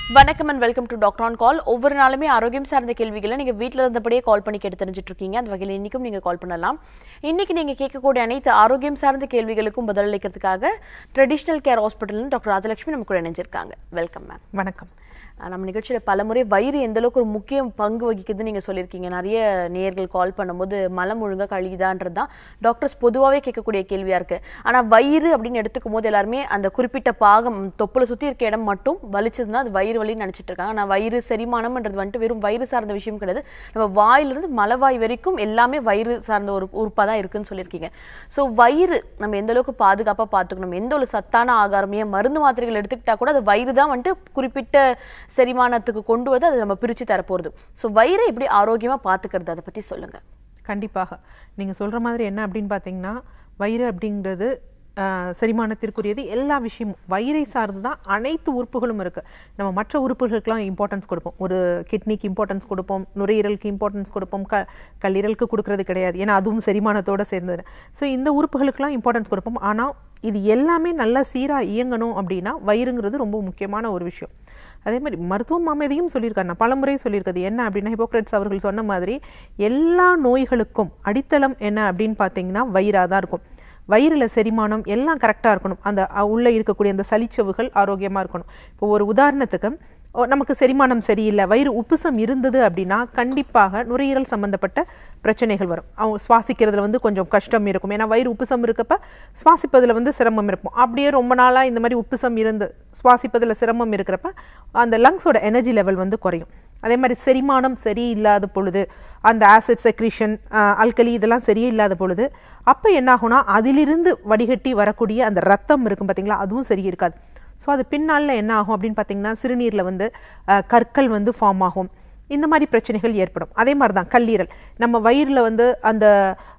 வணக்கம் and welcome to doctor on call ஒவ்வொரு நாளுமே ஆரோக்கியம் சார்ந்த கேள்விகளை நீங்க வீட்ல இருந்தபடியே கால் பண்ணி கேட்டு தெரிஞ்சுட்டு இருக்கீங்க அந்த வகையில் இன்னைக்கும் நீங்க கால் பண்ணலாம் இன்னைக்கு நீங்க கேட்கக்கூடிய அனைத்து ஆரோக்கியம் சார்ந்த கேள்விகளுக்கும் பதிலளிக்கிறதுக்காக traditional care hospital doctor Rajalakshmi நமக்கு கூட இணைஞ்சிருக்காங்க வெல்கம் மேம் வணக்கம் அஹ் நம்ம நிகழ்ச்சியில பலமுறை வயிறு எந்த அளவுக்கு ஒரு முக்கிய பங்கு வகிக்குதுன்னு நீங்க சொல்லியிருக்கீங்க நிறைய நேயர்கள் கால் பண்ணும்போது மலம் ஒழுங்கா கழியுதான்றது தான் டாக்டர்ஸ் பொதுவாகவே கேட்கக்கூடிய கேள்வியா இருக்கு ஆனா வயிறு அப்படின்னு எடுத்துக்கும் போது எல்லாருமே அந்த குறிப்பிட்ட பாகம் தொப்புல சுத்தி இருக்க இடம் மட்டும் வலிச்சதுன்னா அது வயிறு வலின்னு நினைச்சிட்டு இருக்காங்க ஆனா வயிறு செரிமானம்ன்றது வந்துட்டு வெறும் வயிறு சார்ந்த விஷயம் கிடையாது நம்ம வாயிலிருந்து மலவாய் வரைக்கும் எல்லாமே வயிறு சார்ந்த ஒரு உறுப்பா தான் இருக்குன்னு சொல்லியிருக்கீங்க ஸோ வயிறு நம்ம எந்த அளவுக்கு பாதுகாப்பா பார்த்துக்கணும் எந்த ஒரு சத்தான ஆகாரம் ஏன் மருந்து மாத்திரைகள் எடுத்துக்கிட்டா கூட அது வயிறு தான் வந்துட்டு குறிப்பிட்ட செரிமானத்துக்கு கொண்டு வந்து அதை நம்ம பிரிச்சு தரப்போறது ஸோ வயிறை எப்படி ஆரோக்கியமா பாத்துக்கிறது அதை பத்தி சொல்லுங்க கண்டிப்பாக நீங்கள் சொல்கிற மாதிரி என்ன அப்படின்னு பார்த்தீங்கன்னா வயிறு அப்படிங்கிறது ஆஹ், செரிமானத்திற்குரியது எல்லா விஷயமும் வயிறை சார்ந்து தான் அனைத்து உறுப்புகளும் இருக்குது நம்ம மற்ற உறுப்புகளுக்கெல்லாம் இம்பார்ட்டன்ஸ் கொடுப்போம் ஒரு கிட்னிக்கு இம்பார்ட்டன்ஸ் கொடுப்போம் நுரையீரலுக்கு இம்பார்ட்டன்ஸ் கொடுப்போம் க கல்லீரலுக்கு கொடுக்கறது கிடையாது ஏன்னா அதுவும் செரிமானத்தோட சேர்ந்தது ஸோ இந்த உறுப்புகளுக்கெல்லாம் இம்பார்ட்டன்ஸ் கொடுப்போம் ஆனால் இது எல்லாமே நல்லா சீராக இயங்கணும் அப்படின்னா வயிறுங்கிறது ரொம்ப முக்கியமான ஒரு விஷயம் அதே மாதிரி மருத்துவ மாமேதையும் சொல்லியிருக்காரு நான் பலமுறை சொல்லியிருக்கிறது என்ன அப்படின்னா ஹிப்போக்ரட்ஸ் அவர்கள் சொன்ன மாதிரி எல்லா நோய்களுக்கும் அடித்தளம் என்ன அப்படின்னு பார்த்தீங்கன்னா வயிறாக தான் இருக்கும் வயிறில் செரிமானம் எல்லாம் கரெக்டாக இருக்கணும் அந்த அ- உள்ள இருக்கக்கூடிய அந்த சளிச்சவுகள் ஆரோக்கியமாக இருக்கணும் இப்போ ஒரு உதாரணத்துக்கு ஓ, நமக்கு செரிமானம் சரியில்லை வயிறு உப்புசம் இருந்தது அப்படின்னா கண்டிப்பாக நுரையீரல் சம்பந்தப்பட்ட பிரச்சனைகள் வரும் அவங்க சுவாசிக்கிறதுல வந்து கொஞ்சம் கஷ்டம் இருக்கும் ஏன்னா வயிறு உப்புசம் இருக்கப்ப சுவாசிப்பதில் வந்து சிரமம் இருக்கும் அப்படியே ரொம்ப நாளாக இந்த மாதிரி உப்புசம் இருந்து சுவாசிப்பதில் சிரமம் இருக்கிறப்ப அந்த லங்ஸோட எனர்ஜி லெவல் வந்து குறையும் அதே மாதிரி செரிமானம் சரியில்லாத பொழுது அந்த ஆசிட் செக்ரிஷன் அல்கலி இதெல்லாம் சரியில்லாத பொழுது அப்போ என்ன ஆகும்னா அதிலிருந்து வடிகட்டி வரக்கூடிய அந்த ரத்தம் இருக்கும் பார்த்தீங்களா அதுவும் சரி இருக்காது ஸோ அது பின்னாளில் என்ன ஆகும் அப்படின்னு பார்த்தீங்கன்னா சிறுநீரில் வந்து அஹ், கற்கள் வந்து ஃபார்ம் ஆகும் இந்த மாதிரி பிரச்சனைகள் ஏற்படும் அதே மாதிரி தான் கல்லீரல் நம்ம வயிறில் வந்து அந்த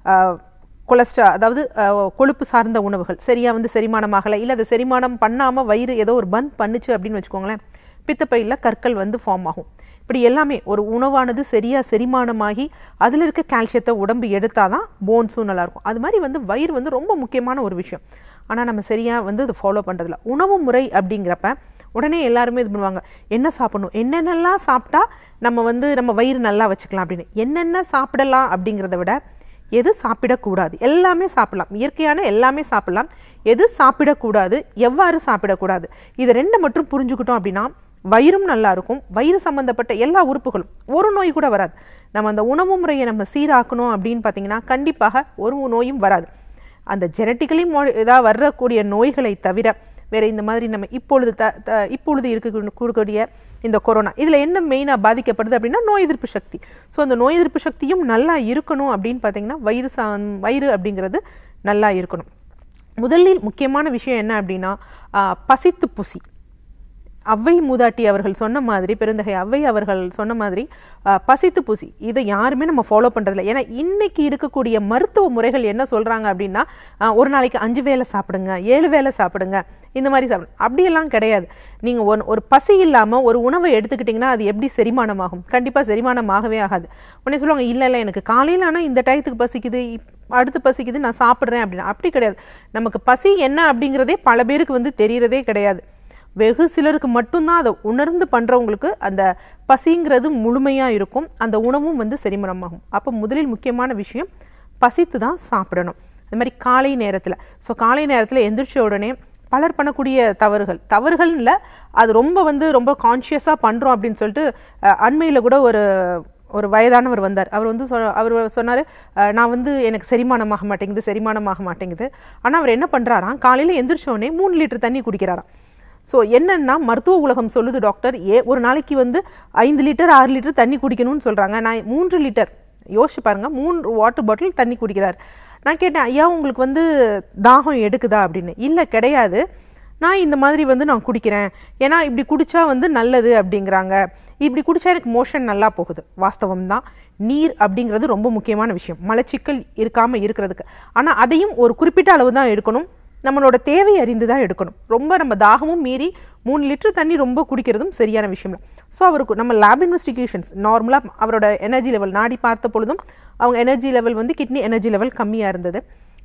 கொலஸ்ட்ரா அதாவது அஹ், கொழுப்பு சார்ந்த உணவுகள் சரியாக வந்து செரிமானமாகலை இல்லை அது செரிமானம் பண்ணாமல் வயிறு ஏதோ ஒரு பந்த் பண்ணுச்சு அப்படின்னு வச்சுக்கோங்களேன் பித்தப்பையில் கற்கள் வந்து ஃபார்ம் ஆகும் இப்படி எல்லாமே ஒரு உணவானது சரியாக செரிமானமாகி அதில் இருக்க கால்சியத்தை உடம்பு எடுத்தால் தான் போன்ஸும் நல்லாயிருக்கும் அது மாதிரி வந்து வயிறு வந்து ரொம்ப முக்கியமான ஒரு விஷயம் ஆனால் நம்ம சரியாக வந்து அதை ஃபாலோ பண்ணுறதில்ல உணவு முறை அப்படிங்கிறப்ப உடனே எல்லாருமே இது பண்ணுவாங்க என்ன சாப்பிடணும் என்னென்னலாம் சாப்பிட்டா நம்ம வந்து நம்ம வயிறு நல்லா வச்சுக்கலாம் அப்படின்னு என்னென்ன சாப்பிடலாம் அப்படிங்கிறத விட எது சாப்பிடக்கூடாது எல்லாமே சாப்பிடலாம் இயற்கையான எல்லாமே சாப்பிடலாம் எது சாப்பிடக்கூடாது எவ்வாறு சாப்பிடக்கூடாது இது ரெண்டு மட்டும் புரிஞ்சுக்கிட்டோம் அப்படின்னா வயிறும் நல்லா இருக்கும் வயிறு சம்பந்தப்பட்ட எல்லா உறுப்புகளும் ஒரு நோய் கூட வராது நம்ம அந்த உணவு முறையை நம்ம சீராக்கணும் அப்படின்னு பார்த்தீங்கன்னா கண்டிப்பாக ஒரு நோயும் வராது அந்த ஜெனட்டிக்கலி மோ இதாக வரக்கூடிய நோய்களை தவிர வேற இந்த மாதிரி நம்ம இப்பொழுது த த- இப்பொழுது இருக்கக்கூடிய இந்த கொரோனா இதில் என்ன மெயினாக பாதிக்கப்படுது அப்படின்னா நோய் எதிர்ப்பு சக்தி ஸோ அந்த நோய் எதிர்ப்பு சக்தியும் நல்லா இருக்கணும் அப்படின்னு பார்த்தீங்கன்னா வயிறு சா வயிறு அப்படிங்கிறது நல்லா இருக்கணும் முதலில் முக்கியமான விஷயம் என்ன அப்படின்னா ஆ, பசித்து புசி அவ்வை மூதாட்டி அவர்கள் சொன்ன மாதிரி பெருந்தகை அவ்வை அவர்கள் சொன்ன மாதிரி அஹ், பசித்து புசி இதை யாருமே நம்ம ஃபாலோ பண்றதில்ல ஏன்னா இன்னைக்கு இருக்கக்கூடிய மருத்துவ முறைகள் என்ன சொல்றாங்க அப்படின்னா அஹ், ஒரு நாளைக்கு அஞ்சு வேளை சாப்பிடுங்க ஏழு வேளை சாப்பிடுங்க இந்த மாதிரி சாப்பிடுங்க அப்படியெல்லாம் கிடையாது நீங்க ஒரு ஒரு பசி இல்லாம ஒரு உணவை எடுத்துக்கிட்டிங்கன்னா அது எப்படி செரிமானமாகும் கண்டிப்பா செரிமானம் ஆகவே ஆகாது உடனே சொல்லுவாங்க இல்ல இல்ல எனக்கு காலையில ஆனா இந்த டயத்துக்கு பசிக்குது இப்- அடுத்து பசிக்குது நான் சாப்பிட்றேன் அப்படின்னா அப்படி கிடையாது நமக்கு பசி என்ன அப்படிங்கிறதே பல பேருக்கு வந்து தெரியறதே கிடையாது வெகு சிலருக்கு மட்டும்தான் அதை உணர்ந்து பண்றவங்களுக்கு அந்த பசிங்கிறது முழுமையா இருக்கும் அந்த உணவும் வந்து செரிமானமாகும் அப்போ முதலில் முக்கியமான விஷயம் பசித்து தான் சாப்பிடணும் அது மாதிரி காலை நேரத்தில் ஸோ காலை நேரத்தில் எந்திரிச்ச உடனே பலர் பண்ணக்கூடிய தவறுகள் தவறுகள் இல்லை அது ரொம்ப வந்து ரொம்ப கான்ஷியஸாக பண்ணுறோம் அப்படின்னு சொல்லிட்டு அண்மையில் கூட ஒரு ஒரு வயதானவர் வந்தார் அவர் வந்து சொ அவர் சொன்னார் நான் வந்து எனக்கு செரிமானமாக மாட்டேங்குது செரிமானமாக மாட்டேங்குது ஆனால் அவர் என்ன பண்ணுறாராம் காலையில் எந்திரிச்ச உடனே மூணு லிட்டர் தண்ணி குடிக்கிறாராம் ஸோ என்னன்னா மருத்துவ உலகம் சொல்லுது டாக்டர் ஏ ஒரு நாளைக்கு வந்து ஐந்து லிட்டர் ஆறு லிட்டர் தண்ணி குடிக்கணும்னு சொல்கிறாங்க நான் மூன்று லிட்டர் யோசிச்சு பாருங்க மூன்று வாட்டர் பாட்டில் தண்ணி குடிக்கிறார் நான் கேட்டேன் ஐயா உங்களுக்கு வந்து தாகம் எடுக்குதா அப்படின்னு இல்லை கிடையாது நான் இந்த மாதிரி வந்து நான் குடிக்கிறேன் ஏன்னா இப்படி குடிச்சா வந்து நல்லது அப்படிங்கிறாங்க இப்படி குடிச்சா எனக்கு மோஷன் நல்லா போகுது வாஸ்தவம் தான் நீர் அப்படிங்கிறது ரொம்ப முக்கியமான விஷயம் மலச்சிக்கல் இருக்காம இருக்கிறதுக்கு ஆனா அதையும் ஒரு குறிப்பிட்ட அளவு தான் எடுக்கணும் நம்மளோட தேவை அறிந்து தான் எடுக்கணும் ரொம்ப நம்ம தாகமும் மீறி மூணு லிட்டர் தண்ணி ரொம்ப குடிக்கிறதும் சரியான விஷயம் இல்லை ஸோ அவருக்கு நம்ம லேப் இன்வெஸ்டிகேஷன்ஸ் நார்மலாக அவரோட எனர்ஜி லெவல் நாடி பார்த்த பொழுதும் அவங்க எனர்ஜி லெவல் வந்து கிட்னி எனர்ஜி லெவல் கம்மியாக இருந்தது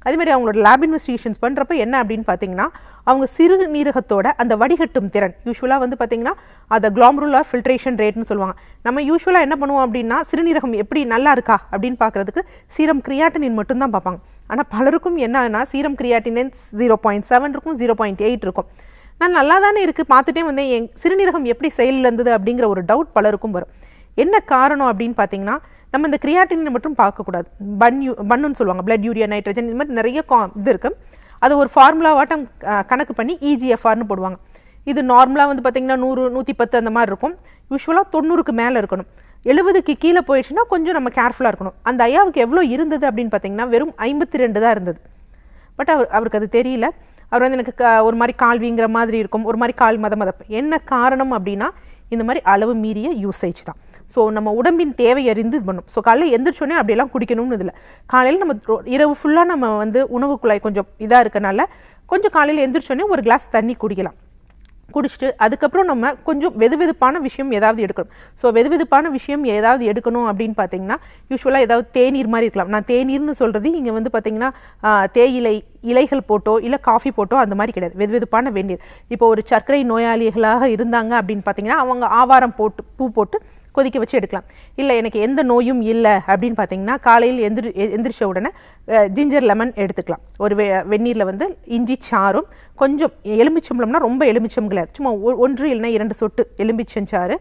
அதே மாதிரி அவங்களோட லேப் இன்வெஸ்டிகேஷன்ஸ் பண்ணுறப்ப என்ன அப்படின்னு பார்த்தீங்கன்னா அவங்க சிறுநீரகத்தோட அந்த வடிகட்டும் திறன் யூஸ்வலாக வந்து பார்த்தீங்கன்னா அதை குளாம்ருலா ஃபில்ட்ரேஷன் ரேட்னு சொல்லுவாங்க நம்ம யூஸ்வலாக என்ன பண்ணுவோம் அப்படின்னா சிறுநீரகம் எப்படி நல்லா இருக்கா அப்படின்னு பார்க்கறதுக்கு சீரம் கிரியாட்டினின் மட்டும்தான் பார்ப்பாங்க ஆனால் பலருக்கும் என்னன்னா serum creatinine zero point seven இருக்கும் ஜீரோ பாயிண்ட் எயிட் இருக்கும் நான் நல்லா தானே இருக்குது பார்த்துட்டே வந்தேன் என் சிறுநீரகம் எப்படி செயலில் இருந்தது அப்படிங்கிற ஒரு டவுட் பலருக்கும் வரும் என்ன காரணம் அப்படின்னு பார்த்தீங்கன்னா நம்ம இந்த கிரியாட்டினை மட்டும் பார்க்கக்கூடாது பன் யூ பன்னுன்னு சொல்லுவாங்க பிளட் யூரியா நைட்ரஜன் இது மாதிரி நிறைய கா இது இருக்குது அது ஒரு ஃபார்முலாவாட்டம் கணக்கு பண்ணி இஜிஎஃப்ஆர்னு போடுவாங்க இது நார்மலாக வந்து பார்த்தீங்கன்னா நூறு நூற்றி பத்து அந்த மாதிரி இருக்கும் யூஸ்வலாக தொண்ணூறுக்கு மேலே இருக்கணும் எழுபதுக்கு கீழே போயிடுச்சுன்னா கொஞ்சம் நம்ம கேர்ஃபுல்லாக இருக்கணும் அந்த ஐயாவுக்கு எவ்வளோ இருந்தது அப்படின்னு பார்த்தீங்கன்னா வெறும் ஐம்பத்தி ரெண்டு தான் இருந்தது பட் அவர் அவருக்கு அது தெரியல அவர் வந்து எனக்கு க- ஒரு மாதிரி கால் வீங்குற மாதிரி இருக்கும் ஒரு மாதிரி கால் மத மதப்பு என்ன காரணம் அப்படின்னா இந்த மாதிரி அளவு மீறிய யூசேஜ் தான் ஸோ நம்ம உடம்பின் தேவை அறிந்து இது பண்ணும் ஸோ காலையில் எந்திரிச்சோடனே அப்படியெல்லாம் குடிக்கணும்னு இதில் காலையில் நம்ம ரொ- இரவு ஃபுல்லாக நம்ம வந்து உணவு குழாய் கொஞ்சம் இதாக இருக்கனால கொஞ்சம் காலையில் எந்திரிச்சோடனே ஒரு கிளாஸ் தண்ணி குடிக்கலாம் குடிச்சிட்டு அதுக்கப்புறம் நம்ம கொஞ்சம் வெதுவெதுப்பான விஷயம் ஏதாவது எடுக்கணும் ஸோ வெதுவெதுப்பான விஷயம் ஏதாவது எடுக்கணும் அப்படின்னு பார்த்தீங்கன்னா யூஸ்வலாக ஏதாவது தேநீர் மாதிரி இருக்கலாம் நான் தேநீர்னு சொல்கிறது இங்கே வந்து பார்த்தீங்கன்னா ஆ, தேயிலை இலைகள் போட்டோ இல்லை காஃபி போட்டோ அந்த மாதிரி கிடையாது வெதுவெதுப்பான வெந்நீர் இப்போ ஒரு சர்க்கரை நோயாளிகளாக இருந்தாங்க அப்படின்னு பார்த்தீங்கன்னா அவங்க ஆவாரம் போட்டு பூ போட்டு கொதிக்க வச்சு எடுக்கலாம் இல்லை எனக்கு எந்த நோயும் இல்லை அப்படின்னு பார்த்தீங்கன்னா காலையில் எந்திரி எ- எந்திரிச்ச உடனே ஜிஞ்சர் லெமன் எடுத்துக்கலாம் ஒரு வெ வெந்நீரில் வந்து இஞ்சி சாறும் கொஞ்சம் எலுமிச்சம்பழம்னா ரொம்ப எலுமிச்சம் கிடையாது சும்மா ஒ- ஒன்று இல்லைன்னா இரண்டு சொட்டு எலுமிச்சஞ்சாறு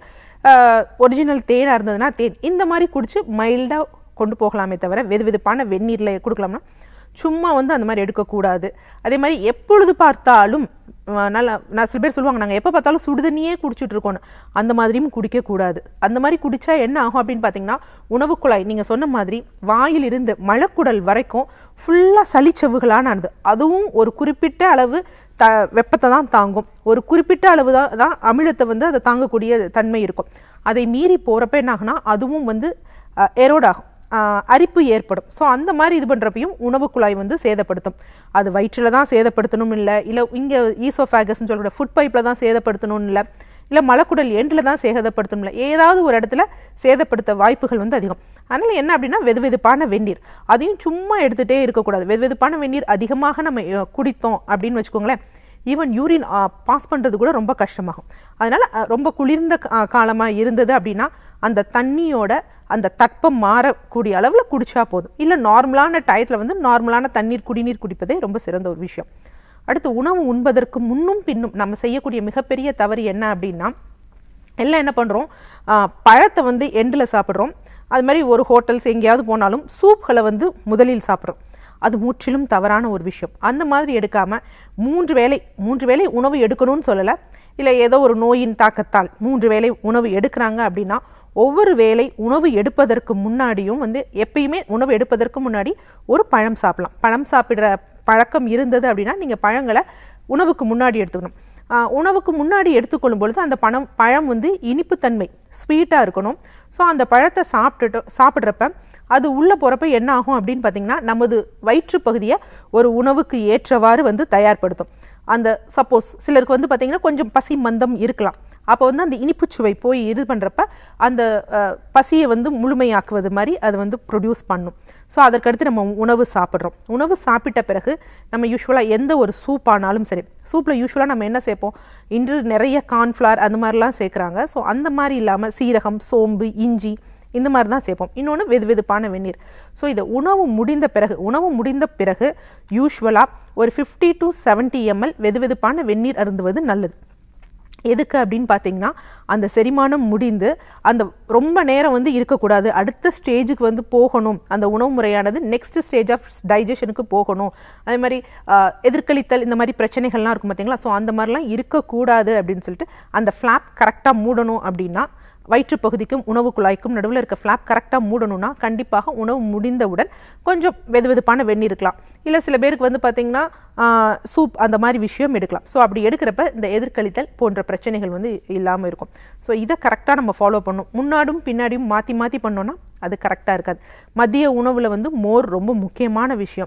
ஒரிஜினல் தேனாக இருந்ததுன்னா தேன் இந்த மாதிரி குடிச்சு மைல்டாக கொண்டு போகலாமே தவிர வெது வெதுப்பான வெந்நீரில் கொடுக்கலாம்னா சும்மா வந்து அந்த மாதிரி எடுக்கக்கூடாது அதே மாதிரி எப்பொழுது பார்த்தாலும் அஹ், நல்லா நான் சில பேர் சொல்லுவாங்க நாங்கள் எப்போ பார்த்தாலும் சுடுதண்ணியே குடிச்சிட்டு இருக்கோன்னு அந்த மாதிரியும் குடிக்கக்கூடாது அந்த மாதிரி குடிச்சா என்ன ஆகும் அப்படின்னு பார்த்தீங்கன்னா உணவு குழாய் நீங்கள் சொன்ன மாதிரி வாயிலிருந்து மலக்குடல் வரைக்கும் ஃபுல்லாக சளிச்சவுகளானது அதுவும் ஒரு குறிப்பிட்ட அளவு த வெப்பத்தை தான் தாங்கும் ஒரு குறிப்பிட்ட அளவு தான் தான் அமிலத்தை வந்து அதை தாங்கக்கூடிய தன்மை இருக்கும் அதை மீறி போகிறப்ப என்ன ஆகுனா அதுவும் வந்து எரோட் ஆகும் ஆஹ் அரிப்பு ஏற்படும் ஸோ அந்த மாதிரி இது பண்ணுறப்பையும் உணவு குழாய் வந்து சேதப்படுத்தும் அது வயிற்றில் தான் சேதப்படுத்தணும் இல்லை இல்லை இங்கே ஈசோஃபேகஸ்ன்னு சொல்லக்கூடிய ஃபுட் பைப்பில் தான் சேதப்படுத்தணும்னு இல்லை இல்லை மலக்குடல் எண்டில் தான் சேதப்படுத்தணும் இல்லை ஏதாவது ஒரு இடத்துல சேதப்படுத்த வாய்ப்புகள் வந்து அதிகம் அதனால் என்ன அப்படின்னா வெதுவெதுப்பான வெந்நீர் அதையும் சும்மா எடுத்துகிட்டே இருக்கக்கூடாது வெதுவெதுப்பான வெந்நீர் அதிகமாக நம்ம அஹ், குடித்தோம் அப்படின்னு வச்சுக்கோங்களேன் ஈவன் யூரின் பாஸ் பண்ணுறது கூட ரொம்ப கஷ்டமாகும் அதனால் ரொம்ப குளிர்ந்த காலமாக இருந்தது அப்படின்னா அந்த தண்ணியோட அந்த தட்பம் மாறக்கூடிய அளவில் குடிச்சா போதும் இல்லை நார்மலான டயத்தில் வந்து நார்மலான தண்ணீர் குடிநீர் குடிப்பதே ரொம்ப சிறந்த ஒரு விஷயம் அடுத்து உணவு உண்பதற்கு முன்னும் பின்னும் நம்ம செய்யக்கூடிய மிகப்பெரிய தவறு என்ன அப்படின்னா எல்லாம் என்ன பண்ணுறோம் பழத்தை வந்து எண்டில் சாப்பிட்றோம் அது மாதிரி ஒரு ஹோட்டல்ஸ் எங்கேயாவது போனாலும் சூப்களை வந்து முதலில் சாப்பிட்றோம் அது முற்றிலும் தவறான ஒரு விஷயம் அந்த மாதிரி எடுக்காம மூன்று வேளை மூன்று வேளை உணவு எடுக்கணும்னு சொல்லலை இல்லை ஏதோ ஒரு நோயின் தாக்கத்தால் மூன்று வேளை உணவு எடுக்கிறாங்க அப்படின்னா ஒவ்வொரு வேளை உணவு எடுப்பதற்கு முன்னாடியும் வந்து எப்பயுமே உணவு எடுப்பதற்கு முன்னாடி ஒரு பழம் சாப்பிடலாம் பழம் சாப்பிடுற பழக்கம் இருந்தது அப்படின்னா நீங்கள் பழங்களை உணவுக்கு முன்னாடி எடுத்துக்கணும் ஆஹ் உணவுக்கு முன்னாடி எடுத்துக்கொள்ளும் பொழுது அந்த பழம் பழம் வந்து இனிப்புத்தன்மை ஸ்வீட்டாக இருக்கணும் ஸோ அந்த பழத்தை சாப்பிட்டுட்டு சாப்பிட்றப்ப அது உள்ளே போகிறப்ப என்ன ஆகும் அப்படின்னு பார்த்தீங்கன்னா நமது வயிற்று பகுதியை ஒரு உணவுக்கு ஏற்றவாறு வந்து தயார்படுத்தும் அந்த சப்போஸ் சிலருக்கு வந்து பார்த்தீங்கன்னா கொஞ்சம் பசி மந்தம் இருக்கலாம் அப்போ வந்து அந்த இனிப்புச் சுவை போய் இது பண்ணுறப்ப அந்த அஹ், பசியை வந்து முழுமையாக்குவது மாதிரி அது வந்து ப்ரொடியூஸ் பண்ணும் ஸோ அதற்கடுத்து நம்ம உணவு சாப்பிட்றோம் உணவு சாப்பிட்ட பிறகு நம்ம யூஸ்வலாக எந்த ஒரு சூப் ஆனாலும் சரி சூப்பில் யூஸ்வலாக நம்ம என்ன சேர்ப்போம் இன்று நிறைய கார்ன்ஃப்ளவர் அந்த மாதிரிலாம் சேர்க்குறாங்க ஸோ அந்த மாதிரி இல்லாமல் சீரகம் சோம்பு இஞ்சி இந்த மாதிரி தான் சேர்ப்போம் இன்னொன்று வெது வெதுப்பான வெந்நீர் ஸோ இதை உணவு முடிந்த பிறகு உணவு முடிந்த பிறகு யூஸ்வலாக ஒரு ஃபிஃப்டி டு 70 எம்எல் வெது வெதுப்பான வெந்நீர் அருந்துவது நல்லது எதுக்கு அப்படின்னு பார்த்தீங்கன்னா அந்த செரிமானம் முடிந்து அந்த ரொம்ப நேரம் வந்து இருக்கக்கூடாது அடுத்த ஸ்டேஜுக்கு வந்து போகணும் அந்த உணவு முறையானது நெக்ஸ்ட் ஸ்டேஜ் ஆஃப் டைஜஷனுக்கு போகணும் அதே மாதிரி ஆஹ், எதிர்கழித்தல் இந்த மாதிரி பிரச்சனைகள்லாம் இருக்கும் பார்த்தீங்களா ஸோ அந்த மாதிரிலாம் இருக்கக்கூடாது அப்படின்னு சொல்லிட்டு அந்த ஃப்ளாப் கரெக்டாக மூடணும் அப்படின்னா வயிற்றுப் பகுதிக்கும் உணவு குழாய்க்கும் நடுவில் இருக்க ஃப்ளாப் கரெக்டாக மூடணும்னா கண்டிப்பாக உணவு முடிந்தவுடன் கொஞ்சம் வெது வெதுப்பான வெந்நீர் இருக்கலாம் இல்லை சில பேருக்கு வந்து பார்த்தீங்கன்னா சூப் அந்த மாதிரி விஷயம் எடுக்கலாம் ஸோ அப்படி எடுக்கிறப்ப இந்த எதிர்கழித்தல் போன்ற பிரச்சனைகள் வந்து இல்லாமல் இருக்கும் ஸோ இதை கரெக்டாக நம்ம ஃபாலோ பண்ணணும் முன்னாடும் பின்னாடியும் மாற்றி மாற்றி பண்ணோன்னா அது கரெக்டாக இருக்காது மதிய உணவில் வந்து மோர் ரொம்ப முக்கியமான விஷயம்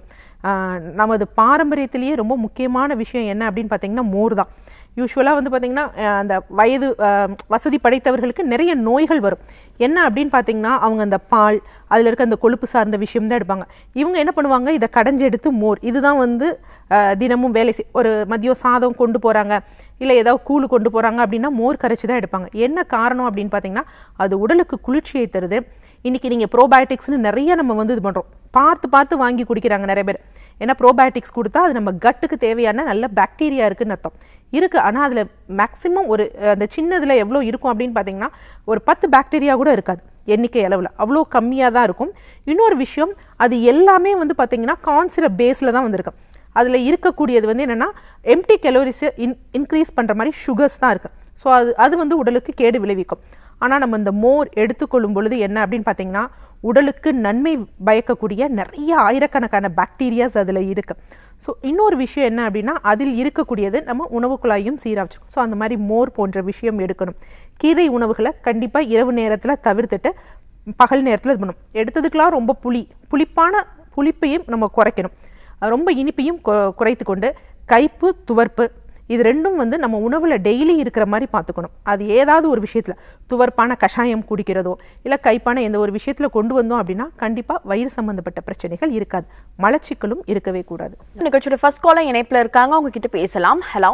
ஆஹ், நமது பாரம்பரியத்திலேயே ரொம்ப முக்கியமான விஷயம் என்ன அப்படின்னு பார்த்தீங்கன்னா மோர் தான் யூஸ்வலாக வந்து பார்த்தீங்கன்னா அஹ், அந்த வயது அஹ், வசதி படைத்தவர்களுக்கு நிறைய நோய்கள் வரும் என்ன அப்படின்னு பார்த்தீங்கன்னா அவங்க அந்த பால் அதில் இருக்க அந்த கொழுப்பு சார்ந்த விஷயம் தான் எடுப்பாங்க இவங்க என்ன பண்ணுவாங்க இதை கடைஞ்சு எடுத்து மோர் இதுதான் வந்து அஹ், தினமும் வேலை செய் ஒரு மதியம் சாதம் கொண்டு போகிறாங்க இல்லை ஏதாவது கூழ் கொண்டு போகிறாங்க அப்படின்னா மோர் கரைச்சி தான் எடுப்பாங்க என்ன காரணம் அப்படின்னு பார்த்தீங்கன்னா அது உடலுக்கு குளிர்ச்சியை தருது இன்னைக்கு நீங்கள் ப்ரோபயோட்டிக்ஸ்னு நிறைய நம்ம வந்து இது பண்ணுறோம் பார்த்து பார்த்து வாங்கி குடிக்கிறாங்க நிறைய பேர் ஏன்னா ப்ரோபயோட்டிக்ஸ் கொடுத்தா அது நம்ம கட்டுக்கு தேவையான நல்ல பாக்டீரியா இருக்குன்னு அர்த்தம் இருக்கு ஆனால் அதில் மேக்ஸிமம் ஒரு அஹ், அந்த சின்னதில் எவ்வளோ இருக்கும் அப்படின்னு பார்த்தீங்கன்னா ஒரு பத்து பாக்டீரியா கூட இருக்காது எண்ணிக்கை அளவில் அவ்வளோ கம்மியாக தான் இருக்கும் இன்னொரு விஷயம் அது எல்லாமே வந்து பார்த்தீங்கன்னா கான்சிர பேஸில் தான் வந்திருக்கு அதில் இருக்கக்கூடியது வந்து என்னென்னா எம்டி கலோரிஸை இன் இன்க்ரீஸ் பண்ணுற மாதிரி சுகர்ஸ் தான் இருக்குது ஸோ அது அது வந்து உடலுக்கு கேடு விளைவிக்கும் ஆனால் நம்ம இந்த மோர் எடுத்துக்கொள்ளும் பொழுது என்ன அப்படின்னு பார்த்தீங்கன்னா உடலுக்கு நன்மை பயக்கக்கூடிய நிறைய ஆயிரக்கணக்கான பாக்டீரியாஸ் அதில் இருக்கு ஸோ இன்னொரு விஷயம் என்ன அப்படின்னா அதில் இருக்கக்கூடியது நம்ம உணவு குழாயும் சீராக வச்சுக்கணும் ஸோ அந்த மாதிரி மோர் போன்ற விஷயம் எடுக்கணும் கீரை உணவுகளை கண்டிப்பாக இரவு நேரத்தில் தவிர்த்துட்டு பகல் நேரத்தில் இது பண்ணணும் எடுத்ததுக்கெலாம் ரொம்ப புளி புளிப்பான புளிப்பையும் நம்ம குறைக்கணும் அது ரொம்ப இனிப்பையும் கு- குறைத்து கொண்டு கைப்பு துவர்ப்பு இது ரெண்டும் வந்து நம்ம உணவில் டெய்லி இருக்கிற மாதிரி பார்த்துக்கணும் அது ஏதாவது ஒரு விஷயத்தில் துவர்ப்பான கஷாயம் குடிக்கிறதோ இல்லை கைப்பான எந்த ஒரு விஷயத்தில் கொண்டு வந்தோம் அப்படின்னா கண்டிப்பாக வயிறு சம்பந்தப்பட்ட பிரச்சனைகள் இருக்காது மலச்சிக்கலும் இருக்கவே கூடாது நிகழ்ச்சியோட ஃபர்ஸ்ட் காலர் இணைப்புல இருக்காங்க அவங்க கிட்ட பேசலாம் ஹலோ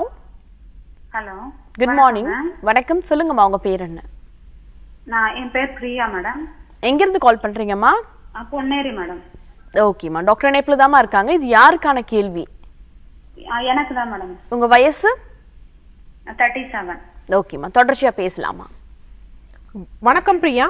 ஹலோ குட் மார்னிங் வணக்கம் சொல்லுங்கம்மா உங்க பேர் என்ன நான் என் பேர் பிரியா மேடம் எங்க இருந்து கால் பண்றீங்கம்மா அஹ் பொன்னேரி மேடம் ஓகேம்மா டாக்டர் இணைப்புல தாம்மா இருக்காங்க இது யாருக்கான கேள்வி அஹ் எனக்கு தான் மேடம் உங்க வயசு தேர்ட்டி செவன் ஓகேம்மா தொடர்ச்சியா பேசலாமா வணக்கம் பிரியா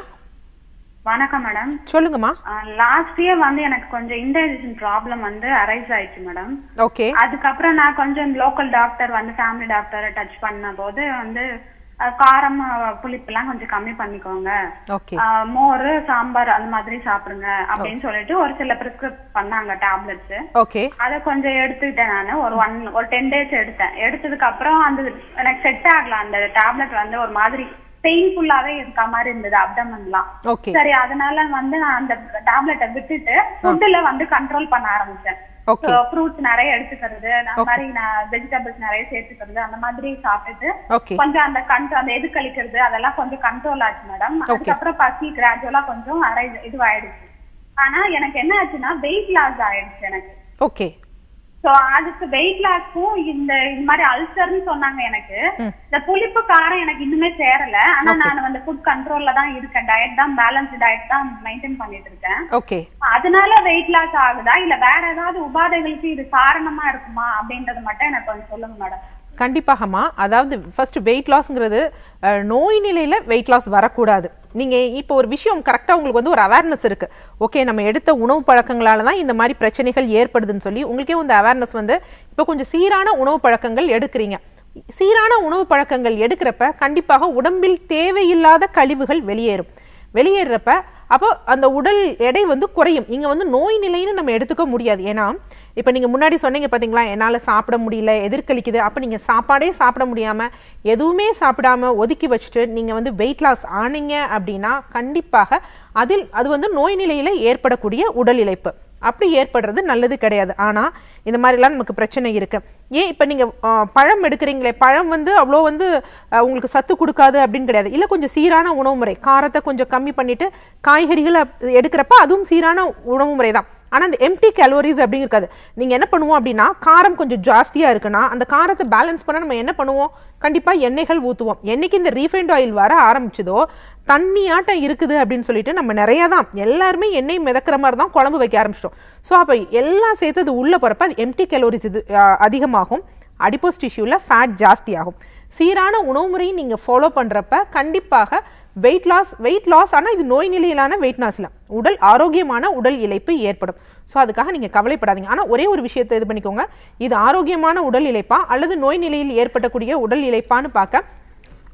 வணக்கம் மேடம் சொல்லுங்கம்மா லாஸ்ட் இயர் வந்து எனக்கு கொஞ்சம் இன்டைஜஷன் ப்ராப்ளம் வந்து அரைஸ் ஆயிடுச்சு மேடம் ஓகே அதுக்கப்புறம் நான் கொஞ்சம் லோக்கல் டாக்டர் வந்து ஃபேமிலி டாக்டரை டச் பண்ண போது வந்து அஹ், காரம் அஹ், புளிப்பெல்லாம் கொஞ்சம் கம்மி பண்ணிக்கோங்க ஓகே அஹ், மோர் சாம்பார் அந்த மாதிரி சாப்பிடுங்க அப்படின்னு சொல்லிட்டு ஒரு சில பிரிஸ்கிரிப்ட் பண்ணாங்க டேப்லெட்ஸ் ஓகே அத கொஞ்சம் எடுத்துக்கிட்டேன் நானு ஒரு ஒன் ஒரு டென் டேஸ் எடுத்தேன் எடுத்ததுக்கு அப்புறம் அந்த எனக்கு செட் ஆகல அந்த டேப்லெட் வந்து ஒரு மாதிரி பெயின்ஃபுல்லாவே இருக்க மாதிரி இருந்தது அப்டமன்லாம் ஓகே சரி அதனால வந்து நான் அந்த டேப்லெட்டை விட்டுட்டு ஃபுட்ல வந்து கண்ட்ரோல் பண்ண ஆரம்பிச்சேன் ஓகே ஃப்ரூட்ஸ் நிறைய எடுத்துக்கிறது அந்த மாதிரி நான் வெஜிடபிள்ஸ் நிறைய சேர்த்துக்கிறது அந்த மாதிரி சாப்பிட்டுட்டு ஓகே கொஞ்சம் அந்த கண்ட்ரோல் அந்த எது கழிக்கிறது அதெல்லாம் கொஞ்சம் கண்ட்ரோல் ஆச்சு மேடம் அதுக்கப்புறம் பசி கிராஜுவலா கொஞ்சம் அரை இதுவாயிடுச்சு ஆனா எனக்கு என்ன ஆச்சுன்னா வெயிட் லாஸ் ஆயிடுச்சு எனக்கு ஓகே சோ அதுக்கு வெயிட் லாஸ்க்கும் இந்த இந்த மாதிரி அல்சர்னு சொன்னாங்க எனக்கு ம். இந்த புளிப்பு காரம் எனக்கு இன்னுமே சேரல ஆனா நான் வந்து ஃபுட் கண்ட்ரோல்ல தான் இருக்கேன் டயட் தான் பேலன்ஸ் டயட் தான் மெயின்டைன் பண்ணிட்டு இருக்கேன் ஓகே அதனால வெயிட் லாஸ் ஆகுதா இல்ல வேற ஏதாவது உபாதைகளுக்கு இது காரணமா இருக்குமா அப்படின்றது மட்டும் எனக்கு கொஞ்சம் சொல்லுங்க மேடம் கண்டிப்பாகம்மா அதாவது ஃபர்ஸ்ட் வெயிட் லாஸ்ங்கிறது அஹ், நோய் நிலையில வெயிட் லாஸ் வரக்கூடாது நீங்க இப்போ ஒரு விஷயம் கரெக்டா உங்களுக்கு வந்து ஒரு அவேர்னஸ் இருக்கு ஓகே நம்ம எடுத்த உணவு பழக்கங்களால தான் இந்த மாதிரி பிரச்சனைகள் ஏற்படுதுன்னு சொல்லி உங்களுக்கே இந்த அவேர்னஸ் வந்து இப்போ கொஞ்சம் சீரான உணவு பழக்கங்கள் எடுக்கிறீங்க சீரான உணவு பழக்கங்கள் எடுக்கிறப்ப கண்டிப்பாக உடம்பில் தேவையில்லாத கழிவுகள் வெளியேறும் வெளியேறப்ப அப்போ அந்த உடல் எடை வந்து குறையும் இங்க வந்து நோய் நிலைன்னு நம்ம எடுத்துக்க முடியாது ஏன்னா இப்போ நீங்க முன்னாடி சொன்னீங்க பாத்தீங்களா என்னால சாப்பிட முடியல எதிர்கலிக்குது அப்ப நீங்க சாப்பாடே சாப்பிட முடியாம எதுவுமே சாப்பிடாம ஒதுக்கி வச்சுட்டு நீங்க வந்து வெயிட் லாஸ் ஆனீங்க அப்படின்னா கண்டிப்பாக அதில் அது வந்து நோய் நிலையில ஏற்படக்கூடிய உடல் இழைப்பு அப்படி ஏற்படுறது நல்லது கிடையாது ஆனா இந்த மாதிரிலாம் நமக்கு பிரச்சனை இருக்கு ஏன் இப்போ நீங்க ஆ, பழம் எடுக்கிறீங்களே பழம் வந்து அவ்வளோ வந்து ஆ, உங்களுக்கு சத்து கொடுக்காது அப்படின்னு கிடையாது இல்லை கொஞ்சம் சீரான உணவு முறை காரத்தை கொஞ்சம் கம்மி பண்ணிட்டு காய்கறிகளை எடுக்கிறப்ப அதுவும் சீரான உணவு முறை தான் ஆனா அந்த எம்டி கேலோரிஸ் அப்படிங்க இருக்காது நீங்க என்ன பண்ணுவோம் அப்படின்னா காரம் கொஞ்சம் ஜாஸ்தியா இருக்குன்னா அந்த காரத்தை பேலன்ஸ் பண்ண நம்ம என்ன பண்ணுவோம் கண்டிப்பா எண்ணெய்கள் ஊத்துவோம் என்னைக்கு இந்த ரீஃபைண்ட் ஆயில் வர ஆரம்பிச்சதோ தண்ணியாட்டம் இருக்குது அப்படின்னு சொல்லிட்டு நம்ம நிறைய தான் எல்லாருமே எண்ணெய் மிதக்கிற மாதிரி தான் குழம்பு வைக்க ஆரம்பிச்சிட்டோம் ஸோ அப்போ எல்லாம் சேர்த்து அது உள்ள போறப்ப அது எம்டி கேலோரிஸ் இது ஆ, அதிகமாகும் அடிப்போஸ் டிஷ்யூல ஃபேட் ஜாஸ்தி ஆகும் சீரான உணவு முறையை நீங்க ஃபாலோ பண்றப்ப கண்டிப்பாக வெயிட் லாஸ் வெயிட் லாஸ் ஆனால் இது நோய் நிலையிலான வெயிட் லாஸ் இல்லை உடல் ஆரோக்கியமான உடல் இழைப்பு ஏற்படும் ஸோ அதுக்காக நீங்கள் கவலைப்படாதீங்க ஆனால் ஒரே ஒரு விஷயத்தை இது பண்ணிக்கோங்க இது ஆரோக்கியமான உடல் இழைப்பா அல்லது நோய் நிலையில் ஏற்படக்கூடிய உடல் இழைப்பான்னு பார்க்க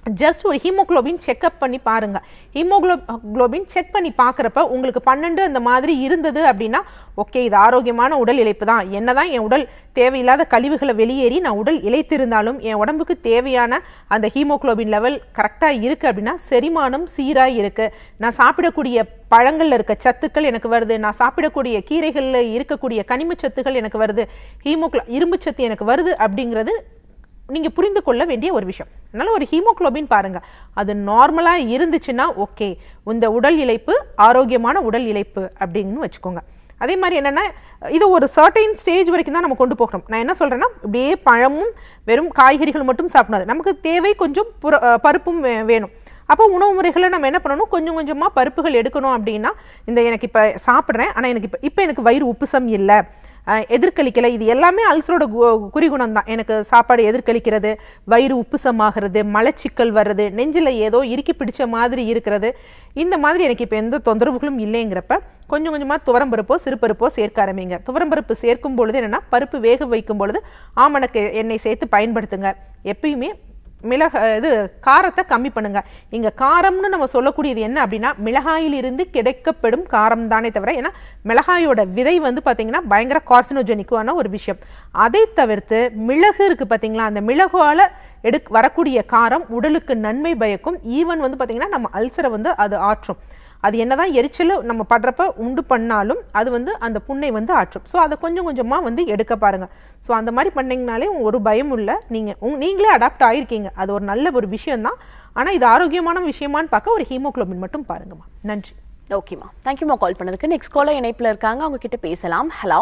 ஜஸ்ட் ஒரு ஹீமோகுளோபின் செக்அப் பண்ணி பாருங்க ஹீமோகுளோபின் செக் பண்ணி பார்க்குறப்ப உங்களுக்கு பன்னெண்டு அந்த மாதிரி இருந்தது அப்படின்னா ஓகே இது ஆரோக்கியமான உடல் இழைப்பு தான் என்னதான் என் உடல் தேவையில்லாத கழிவுகளை வெளியேறி நான் உடல் இழைத்திருந்தாலும் என் உடம்புக்கு தேவையான அந்த ஹீமோகுளோபின் லெவல் கரெக்டாக இருக்கு அப்படின்னா செரிமானம் சீராக இருக்கு நான் சாப்பிடக்கூடிய பழங்கள்ல இருக்க சத்துக்கள் எனக்கு வருது நான் சாப்பிடக்கூடிய கீரைகளில் இருக்கக்கூடிய கனிம சத்துக்கள் எனக்கு வருது ஹீமோகுளோ இரும்பு சத்து எனக்கு வருது அப்படிங்கிறது நீங்க புரிந்து கொள்ள வேண்டிய ஒரு விஷயம் அதனால ஒரு ஹீமோகுளோபின் பாருங்க அது நார்மலா இருந்துச்சுன்னா ஓகே இந்த உடல் இழைப்பு ஆரோக்கியமான உடல் இழைப்பு அப்படின்னு வச்சுக்கோங்க அதே மாதிரி என்னன்னா இது ஒரு சர்டைன் ஸ்டேஜ் வரைக்கும் தான் நம்ம கொண்டு போகணும் நான் என்ன சொல்றேன்னா இப்படியே பழமும் வெறும் காய்கறிகள் மட்டும் சாப்பிடாது நமக்கு தேவை கொஞ்சம் புர- அஹ் பருப்பும் வே- வேணும் அப்போ உணவு முறைகளை நம்ம என்ன பண்ணணும் கொஞ்சம் கொஞ்சமாக பருப்புகள் எடுக்கணும் அப்படின்னா இந்த எனக்கு இப்போ சாப்பிட்றேன் ஆனால் எனக்கு இப்போ இப்போ எனக்கு வயிறு உப்புசம் இல்லை எதிர்கலிக்கலை இது எல்லாமே அல்சரோட கு- குறிகுணம் தான் எனக்கு சாப்பாடு எதிர்கலிக்கிறது வயிறு உப்புசமாகிறது மலச்சிக்கல் வர்றது நெஞ்சில் ஏதோ இறுக்கி பிடிச்ச மாதிரி இருக்கிறது இந்த மாதிரி எனக்கு இப்போ எந்த தொந்தரவுகளும் இல்லைங்கிறப்ப கொஞ்சம் கொஞ்சமாக துவரம்பருப்போ சிறுபருப்போ சேர்க்க ஆரம்பிங்க துவரம்பருப்பு சேர்க்கும் பொழுது என்னன்னா பருப்பு வேக வைக்கும் பொழுது ஆமணக்கு எண்ணெய் சேர்த்து பயன்படுத்துங்க எப்பயுமே மிளக இது காரத்தை கம்மி பண்ணுங்க இங்க காரம்னு நம்ம சொல்லக்கூடியது என்ன அப்படின்னா மிளகாயிலிருந்து கிடைக்கப்படும் காரம் தானே தவிர ஏன்னா மிளகாயோட விதை வந்து பாத்தீங்கன்னா பயங்கர கார்சினோஜெனிக்கான ஒரு விஷயம் அதை தவிர்த்து மிளகு இருக்கு பாத்தீங்களா அந்த மிளகால எடு வரக்கூடிய காரம் உடலுக்கு நன்மை பயக்கும் ஈவன் வந்து பாத்தீங்கன்னா நம்ம அல்சரை வந்து அது ஆற்றும் அது என்னதான் எரிச்சல் நம்ம படுறப்ப உண்டு பண்ணாலும் அது வந்து அந்த புண்ணை வந்து ஆற்றும் ஸோ அதை கொஞ்சம் கொஞ்சமாக வந்து எடுக்க பாருங்க ஸோ அந்த மாதிரி பண்ணீங்கனாலே ஒரு பயம் இல்லை நீங்கள் உங் நீங்களே அடாப்ட் ஆயிருக்கீங்க அது ஒரு நல்ல ஒரு விஷயம்தான் ஆனால் இது ஆரோக்கியமான விஷயமான்னு பார்க்க ஒரு ஹீமோகுளோபின் மட்டும் பாருங்கம்மா நன்றி ஓகேம்மா தேங்க்யூம்மா கால் பண்ணதுக்கு நெக்ஸ்ட் காலர் இணைப்புல இருக்காங்க அவங்க கிட்ட பேசலாம் ஹலோ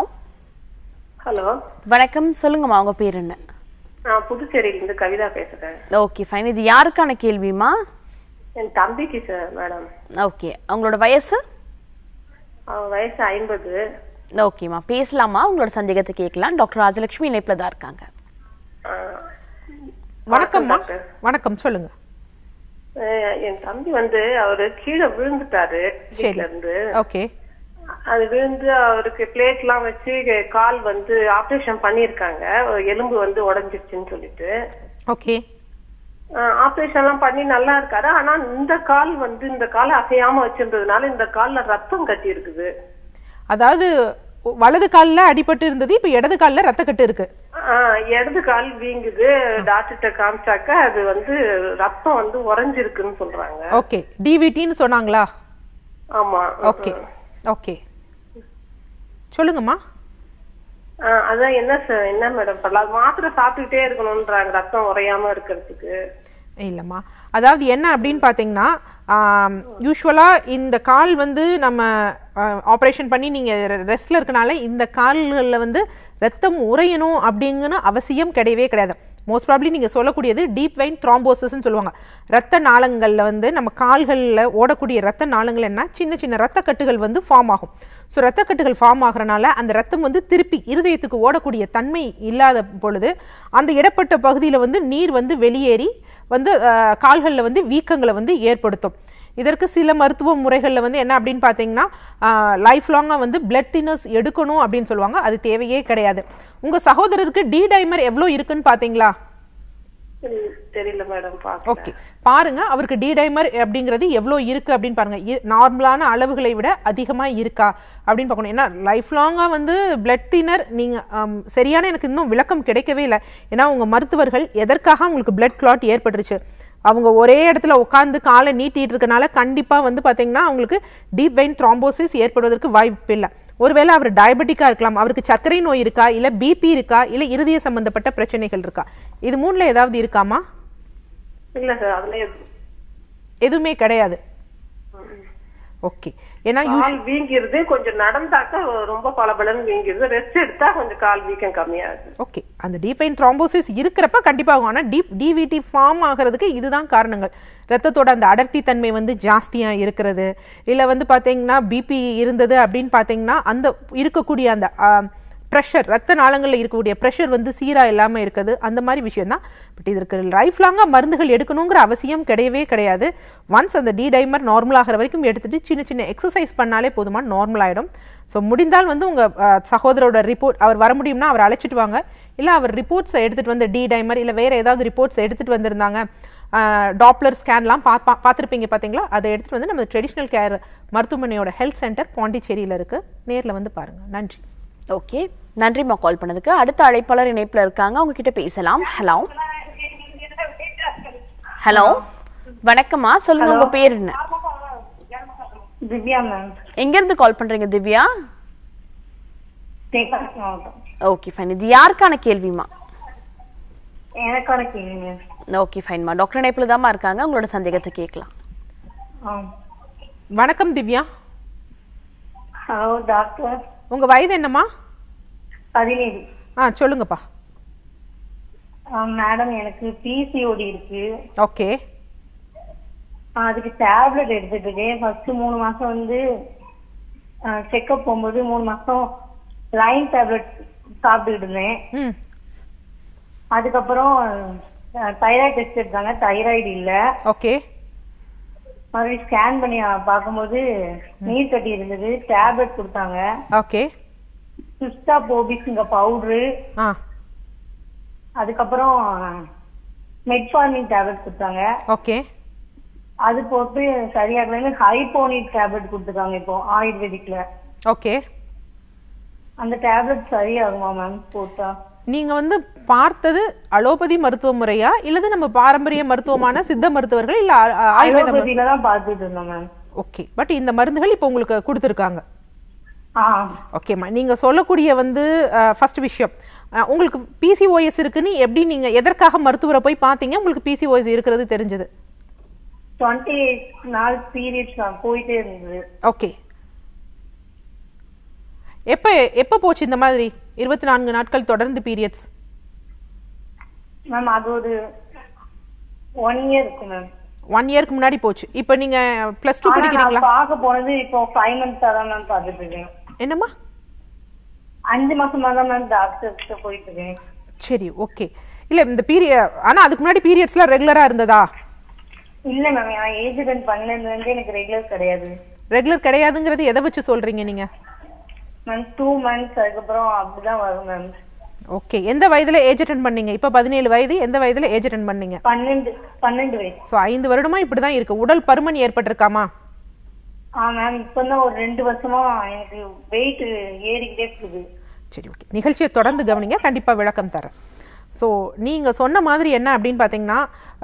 ஹலோ வணக்கம் சொல்லுங்கம்மா உங்க பேர் என்ன நான் புதுச்சேரியிலிருந்து கவிதா பேசுறேன் ஓகே ஃபைன் இது யாருக்கான கேள்விமா என் தம்பிக்கு சார் மேடம் ஓகே அவங்களோட வயசு அவன் வயசு ஐம்பது ஓகேம்மா பேசலாமா உங்களோட சந்தேகத்தை கேட்கலாம் டாக்டர் ராஜலட்சுமி இணைப்புல தான் இருக்காங்க வணக்கம்மா டாக்டர். வணக்கம் சொல்லுங்க அஹ் என் தம்பி வந்து அவரு கீழே விழுந்துட்டாரு சரி வீட்ல இருந்து ஓகே அது விழுந்து அவருக்கு பிளேட் எல்லாம் வச்சு கால் வந்து ஆபரேஷன் பண்ணிருக்காங்க எலும்பு வந்து உடைஞ்சிருச்சுன்னு சொல்லிட்டு ஓகே ஆபரேஷன் எல்லாம் பண்ணி நல்லா இருக்காரு ஆனா இந்த கால் வந்து இந்த காலை அசையாம வச்சிருந்ததுனால இந்த கால்ல ரத்தம் கட்டி இருக்குது அதாவது வலது காலில் அடிபட்டு இருந்தது இப்போ இடது காலில் ரத்தக்கட்டு இருக்கு ஆஹ் இடது கால் வீங்குது டாக்டர்கிட்ட காமிச்சாக்க அது வந்து ரத்தம் வந்து உறைஞ்சிருக்குன்னு சொல்றாங்க ஓகே டிவிடின்னு சொன்னாங்களா ஆமா ஓகே ஓகே சொல்லுங்கம்மா ஆஹ் அதான் என்ன சார் என்ன மேடம் பண்ணலாம் அது மாத்திரை சாப்பிட்டுட்டே இருக்கணும்ன்றாங்க ரத்தம் உறையாம இருக்கிறதுக்கு இல்லைம்மா அதாவது என்ன அப்படின்னு பார்த்தீங்கன்னா யூஸ்வலாக இந்த கால் வந்து நம்ம ஆப்ரேஷன் பண்ணி நீங்கள் ரெஸ்ட்டில் இருக்கனால இந்த கால்களில் வந்து ரத்தம் உறையணும் அப்படிங்கன்னு அவசியம் கிடையவே கிடையாது மோஸ்ட் ப்ராப்ளி நீங்கள் சொல்லக்கூடியது டீப் வெயின் த்ராம்போசிஸ்ன்னு சொல்லுவாங்க ரத்த நாளங்களில் வந்து நம்ம கால்களில் ஓடக்கூடிய ரத்த நாளங்கள் என்ன சின்ன சின்ன ரத்தக்கட்டுகள் வந்து ஃபார்ம் ஆகும் ஸோ ரத்தக்கட்டுகள் ஃபார்ம் ஆகுறனால அந்த ரத்தம் வந்து திருப்பி இருதயத்துக்கு ஓடக்கூடிய தன்மை இல்லாத பொழுது அந்த இடப்பட்ட பகுதியில் வந்து நீர் வந்து வெளியேறி வந்து கால்களில் வந்து வீக்கங்களை வந்து ஏற்படுத்தும் இதற்கு சில மருத்துவ முறைகளில் வந்து என்ன அப்படின்னு பார்த்தீங்கன்னா லைஃப் லாங்காக வந்து பிளட் தின்னர்ஸ் எடுக்கணும் அப்படின்னு சொல்லுவாங்க அது தேவையே கிடையாது உங்கள் சகோதரருக்கு டி டைமர் எவ்வளோ இருக்குன்னு பார்த்தீங்களா தெரி- தெரியல மேடம் பாக்கல ஓகே பாருங்க அவருக்கு டி டைமர் அப்படிங்கிறது எவ்வளோ இருக்கு அப்படின்னு பாருங்க நார்மலான அளவுகளை விட அதிகமாக இருக்கா அப்படின்னு பார்க்கணும் ஏன்னா லைஃப் லாங்காக வந்து பிளட் தின்னர் நீங்கள் சரியான எனக்கு இன்னும் விளக்கம் கிடைக்கவே இல்லை ஏன்னா உங்கள் மருத்துவர்கள் எதற்காக உங்களுக்கு பிளட் கிளாட் ஏற்பட்டுருச்சு அவங்க ஒரே இடத்துல உட்காந்து காலை நீட்டிட்டு இருக்கனால கண்டிப்பாக வந்து பார்த்தீங்கன்னா அவங்களுக்கு டீப் வெயின் த்ராம்போசிஸ் ஏற்படுவதற்கு வாய்ப்பு இல்லை ஒருவேளை அவர் டயபெட்டிக்காக இருக்கலாம் அவருக்கு சர்க்கரை நோய் இருக்கா இல்லை பிபி இருக்கா இல்லை இருதய சம்பந்தப்பட்ட பிரச்சனைகள் இருக்கா இது மூணுல ஏதாவது இருக்காமா இல்ல சார் அதுல எது- எதுவுமே கிடையாது ஓகே ஏன்னா கால் வீங்கிருது கொஞ்சம் நடந்தாக்க ரொம்ப பலபலன்னு வீங்கிருது ரெஸ்ட் எடுத்தா கொஞ்சம் கால் வீக்கம் கம்மியாகுது ஓகே அந்த டீபைன் த்ராம்போசிஸ் இருக்கிறப்ப கண்டிப்பாக ஆகும் ஆனால் டீப் டிவிடி ஃபார்ம் ஆகிறதுக்கு இதுதான் காரணங்கள் ரத்தத்தோட அந்த அடர்த்தி தன்மை வந்து ஜாஸ்தியாக இருக்கிறது இல்லை வந்து பார்த்தீங்கன்னா பிபி இருந்தது அப்படின்னு பார்த்தீங்கன்னா அந்த இருக்கக்கூடிய அந்த ப்ரெஷர் ரத்த நாளங்களில் இருக்கக்கூடிய ப்ரெஷர் வந்து சீராக இல்லாமல் இருக்குது அந்த மாதிரி விஷயம் தான் பட் இதற்கு லைஃப் லாங்காக மருந்துகள் எடுக்கணுங்கிற அவசியம் கிடையவே கிடையாது ஒன்ஸ் அந்த டி டைமர் நார்மல் ஆகிற வரைக்கும் எடுத்துட்டு சின்ன சின்ன எக்ஸசைஸ் பண்ணாலே போதுமா நார்மல் ஆகிடும் ஸோ முடிந்தால் வந்து உங்கள் சகோதரோட ரிப்போர்ட் அவர் வர முடியும்னா அவர் அழைச்சிட்டு வாங்க இல்லை அவர் ரிப்போர்ட்ஸை எடுத்துகிட்டு வந்து டி டைமர் இல்லை வேறு ஏதாவது ரிப்போர்ட்ஸ் எடுத்துகிட்டு வந்திருந்தாங்க டாப்லர் ஸ்கேன்லாம் பா பா- பார்த்திருப்பீங்க பார்த்தீங்களா அதை எடுத்துகிட்டு வந்து நம்ம ட்ரெடிஷ்னல் கேர் மருத்துவமனையோட ஹெல்த் சென்டர் பாண்டிச்சேரியில் இருக்குது நேரில் வந்து பாருங்கள் நன்றி ஓகே நன்றிம்மா கால் பண்ணதுக்கு அடுத்த அழைப்பாளர் இணைப்புல இருக்காங்க அவங்க கிட்ட பேசலாம் ஹலோ ஹலோ வணக்கம்மா சொல்லுங்க உங்க பேர் என்ன திவ்யா மேம் எங்க இருந்து கால் பண்றீங்க திவ்யா தென்காசி மாவட்டம் ஓகே ஃபைன் இது யாருக்கான கேள்விமா எனக்கான கேள்வி மேம் ஓகே ஃபைன்மா டாக்டர் இணைப்புல தாம்மா இருக்காங்க உங்களோட சந்தேகத்தை கேட்கலாம் ஆ வணக்கம் திவ்யா ஹலோ டாக்டர் உங்கள் வயது என்னம்மா பதினேழு ஆ சொல்லுங்கப்பா மேடம் எனக்கு பிசிஓடி இருக்கு ஓகே ஆ, அதுக்கு டேப்லெட் எடுத்துட்டு இருக்கேன் ஃபர்ஸ்ட் மூணு மாசம் வந்து செக்அப் போகும்போது மூணு மாசம் லைன் டேப்லெட் சாப்பிட்டுட்டு இருந்தேன் ம் அதுக்கப்புறம் தைராய்டு டெஸ்ட் எடுத்தாங்க தைராய்டு இல்ல ஓகே மறுபடியும் ஸ்கேன் பண்ணி ஆ, பார்க்கும்போது நீர் கட்டி இருந்தது டேப்லெட் கொடுத்தாங்க ஓகே சிஸ்டா போபிஸ்ங்க பவுடரு ஆ அதுக்கப்புறம் மெட்ஃபார்மின் டேப்லெட் கொடுத்தாங்க ஓகே அது போட்டு சரியாகலன்னு ஹைபோனிக் டேப்லெட் கொடுத்துருக்காங்க இப்போ ஆயுர்வேதிக்ல ஓகே அந்த டேப்லெட் சரியாகுமா மேம் போட்டா நீங்க வந்து பார்த்தது அலோபதி மருத்துவ முறையா இல்லது நம்ம பாரம்பரிய மருத்துவமான சித்த மருத்துவர்கள் இல்ல ஆ- ஆ- ஆயுர்வேத மரு- அலோபதியில தான் பார்த்துட்டு இருந்தோம் மேம் ஓகே பட் இந்த மருந்துகள் இப்போ உங்களுக்கு கொடுத்துருக்காங்க ஆ ஓகேம்மா நீங்க சொல்லக்கூடிய வந்து ஃபர்ஸ்ட் விஷயம் அஹ், உங்களுக்கு பிசிஓஎஸ் இருக்குன்னு எப்படி நீங்க எதற்காக மருத்துவரை போய் பார்த்தீங்க உங்களுக்கு பிசிஓஎஸ் இருக்கிறது தெரிஞ்சது டுவெண்ட்டி எயிட் நாள் பீரியட்ஸ் போயிட்டே இருந்தது ஓகே எப்போ எப்போ போச்சு இந்த மாதிரி இருபத்தி நான்கு நாட்கள் தொடர்ந்து பீரியட்ஸ் மேம் அது ஒரு ஒன் இயர் இருக்கு மேம் ஒன் இயர்க்கு முன்னாடி போச்சு இப்போ நீங்க ப்ளஸ் டூ ஆனா படிக்கிறீங்களா நான் பார்க்க போனது இப்போ ஃபைவ் மந்த்ஸா தான் மேம் பார்த்துட்டு இருக்கேன் என்னம்மா அஞ்சு மாசமா தான் மேம் டாக்டர் கிட்ட போயிட்டு இருக்கேன் சரி ஓகே இல்ல இந்த பீரியட் ஆனா அதுக்கு முன்னாடி பீரியட்ஸ்லாம் ரெகுலரா இருந்ததா இல்ல மேம் நான் ஏஜ் அட்டன் பண்ணதுல இருந்து எனக்கு ரெகுலர் கிடையாது ரெகுலர் கிடையாதுங்கிறது எதை வச்சு சொல்றீங்க நீங்க மேம் டூ மந்த்ஸ் அதுக்கப்புறம் அப்படிதான் வரும் மேம் ஓகே எந்த வயதுல ஏஜ் அட்டன் பண்ணீங்க இப்போ பதினேழு வயது எந்த வயதுல ஏஜ் அட்டன் பண்ணீங்க பன்னெண்டு பன்னெண்டு வயசு ஸோ ஐந்து வருடமா இப்படிதான் இருக்கு உடல் பருமன் ஏற்பட்டிருக்காமா ஆ மேம் இப்பதான் ஒரு ரெண்டு வருஷமா எனக்கு வெயிட் ஏறிக்கிட்டே இருக்குது சரி ஓகே நிகழ்ச்சியை தொடர்ந்து கவனிங்க கண்டிப்பாக விளக்கம் தரேன் ஸோ நீங்கள் சொன்ன மாதிரி என்ன அப்படின்னு பார்த்தீங்கன்னா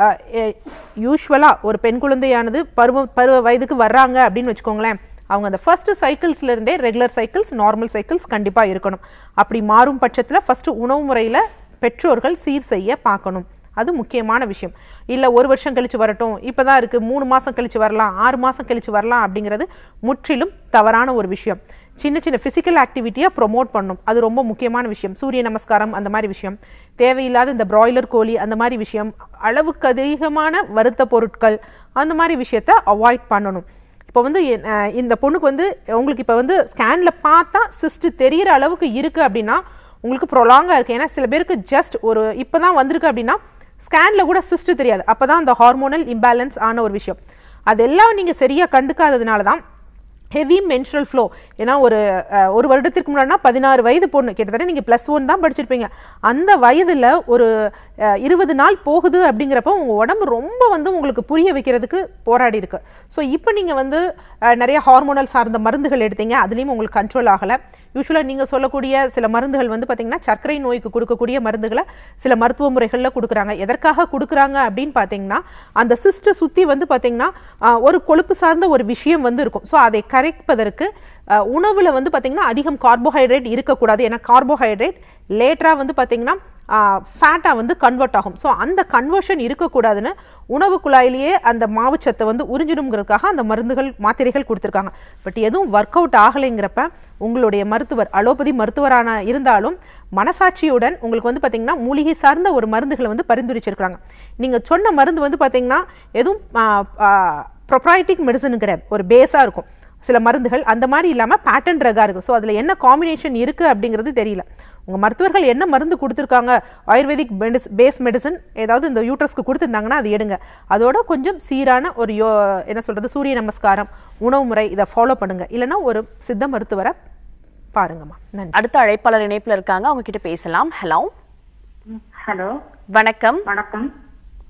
யூஸ்வலாக ஒரு பெண் குழந்தையானது பருவ பருவ வயதுக்கு வர்றாங்க அப்படின்னு வச்சுக்கோங்களேன் அவங்க அந்த ஃபர்ஸ்ட் சைக்கிள்ஸ்ல இருந்தே ரெகுலர் சைக்கிள்ஸ் நார்மல் சைக்கிள்ஸ் கண்டிப்பாக இருக்கணும் அப்படி மாறும் பட்சத்தில் ஃபர்ஸ்ட் உணவு முறையில் பெற்றோர்கள் சீர் செய்ய பார்க்கணும் அது முக்கியமான விஷயம் இல்லை ஒரு வருஷம் கழிச்சு வரட்டும் இப்போ தான் இருக்குது மூணு மாதம் கழிச்சு வரலாம் ஆறு மாதம் கழிச்சு வரலாம் அப்படிங்கிறது முற்றிலும் தவறான ஒரு விஷயம் சின்ன சின்ன ஃபிசிக்கல் ஆக்டிவிட்டியை ப்ரொமோட் பண்ணும் அது ரொம்ப முக்கியமான விஷயம் சூரிய நமஸ்காரம் அந்த மாதிரி விஷயம் தேவையில்லாத இந்த பிராய்லர் கோழி அந்த மாதிரி விஷயம் அளவுக்கு அதிகமான வறுத்த பொருட்கள் அந்த மாதிரி விஷயத்த அவாய்ட் பண்ணணும் இப்போ வந்து என்- அஹ் இந்த பொண்ணுக்கு வந்து உங்களுக்கு இப்போ வந்து ஸ்கேனில் பார்த்தா சிஸ்ட் தெரியிற அளவுக்கு இருக்குது அப்படின்னா உங்களுக்கு ப்ரொலாங்காக இருக்குது ஏன்னா சில பேருக்கு ஜஸ்ட் ஒரு இப்போ தான் வந்திருக்கு அப்படின்னா ஸ்கேனில் கூட சிஸ்ட் தெரியாது அப்போ தான் அந்த ஹார்மோனல் இம்பேலன்ஸ் ஆன ஒரு விஷயம் அதெல்லாம் நீங்கள் சரியாக கண்டுக்காததுனால தான் ஹெவி மென்ஸ்ட்ரல் ஃப்ளோ ஏன்னா ஒரு அஹ், ஒரு வருடத்திற்கு முன்னாடினா பதினாறு வயது பொண்ணு கிட்டத்தட்ட நீங்கள் ப்ளஸ் ஒன் தான் படிச்சிருப்பீங்க அந்த வயதில் ஒரு அஹ், இருபது நாள் போகுது அப்படிங்கிறப்ப உங்கள் உடம்பு ரொம்ப வந்து உங்களுக்கு புரிய வைக்கிறதுக்கு போராடி இருக்கு ஸோ இப்போ நீங்கள் வந்து அஹ், நிறைய ஹார்மோனல் சார்ந்த மருந்துகள் எடுத்தீங்க அதுலேயும் உங்களுக்கு கண்ட்ரோல் ஆகலை யூஸ்வலாக நீங்கள் சொல்லக்கூடிய சில மருந்துகள் வந்து பார்த்தீங்கன்னா சர்க்கரை நோய்க்கு கொடுக்கக்கூடிய மருந்துகளை சில மருத்துவ முறைகளில் கொடுக்குறாங்க எதற்காக கொடுக்குறாங்க அப்படின்னு பார்த்தீங்கன்னா அந்த சிஸ்ட்டை சுற்றி வந்து பார்த்தீங்கன்னா ஆஹ், ஒரு கொழுப்பு சார்ந்த ஒரு விஷயம் வந்து இருக்கும் ஸோ அதை கரைப்பதற்கு ஆஹ், உணவுல வந்து பார்த்தீங்கன்னா அதிகம் கார்போஹைட்ரேட் இருக்கக்கூடாது ஏன்னா கார்போஹைட்ரேட் லேட்டராக வந்து பார்த்தீங்கன்னா ஃபேட்டாக வந்து கன்வெர்ட் ஆகும் ஸோ அந்த கன்வர்ஷன் இருக்கக்கூடாதுன்னு உணவு குழாயிலேயே அந்த மாவுச்சத்தை வந்து உறிஞ்சிடுங்கிறதுக்காக அந்த மருந்துகள் மாத்திரைகள் கொடுத்துருக்காங்க பட் எதுவும் ஒர்க் அவுட் ஆகலைங்கிறப்ப உங்களுடைய மருத்துவர் அலோபதி மருத்துவரான இருந்தாலும் மனசாட்சியுடன் உங்களுக்கு வந்து பார்த்தீங்கன்னா மூலிகை சார்ந்த ஒரு மருந்துகளை வந்து பரிந்துரைச்சிருக்காங்க நீங்கள் சொன்ன மருந்து வந்து பார்த்தீங்கன்னா எதுவும் ப்ரொப்ரைட்டிக் மெடிசன் கிடையாது ஒரு பேஸாக இருக்கும் சில மருந்துகள் அந்த மாதிரி இல்லாமல் பேட்டன் ட்ரக்காக இருக்குது ஸோ அதில் என்ன காம்பினேஷன் இருக்குது அப்படிங்கிறது தெரியல உங்கள் மருத்துவர்கள் என்ன மருந்து கொடுத்துருக்காங்க ஆயுர்வேதிக் மெடிஸ் பேஸ் மெடிசன் ஏதாவது இந்த யூட்ரஸ்க்கு கொடுத்துருந்தாங்கன்னா அது எடுங்க அதோட கொஞ்சம் சீரான ஒரு யோ என்ன சொல்கிறது சூரிய நமஸ்காரம் உணவு முறை இதை ஃபாலோ பண்ணுங்க இல்லைன்னா ஒரு சித்த மருத்துவரை பாருங்கம்மா நன்றி அடுத்த அழைப்பாளர் இணைப்புல இருக்காங்க அவங்க கிட்ட பேசலாம் ஹலோ ஹலோ வணக்கம் வணக்கம்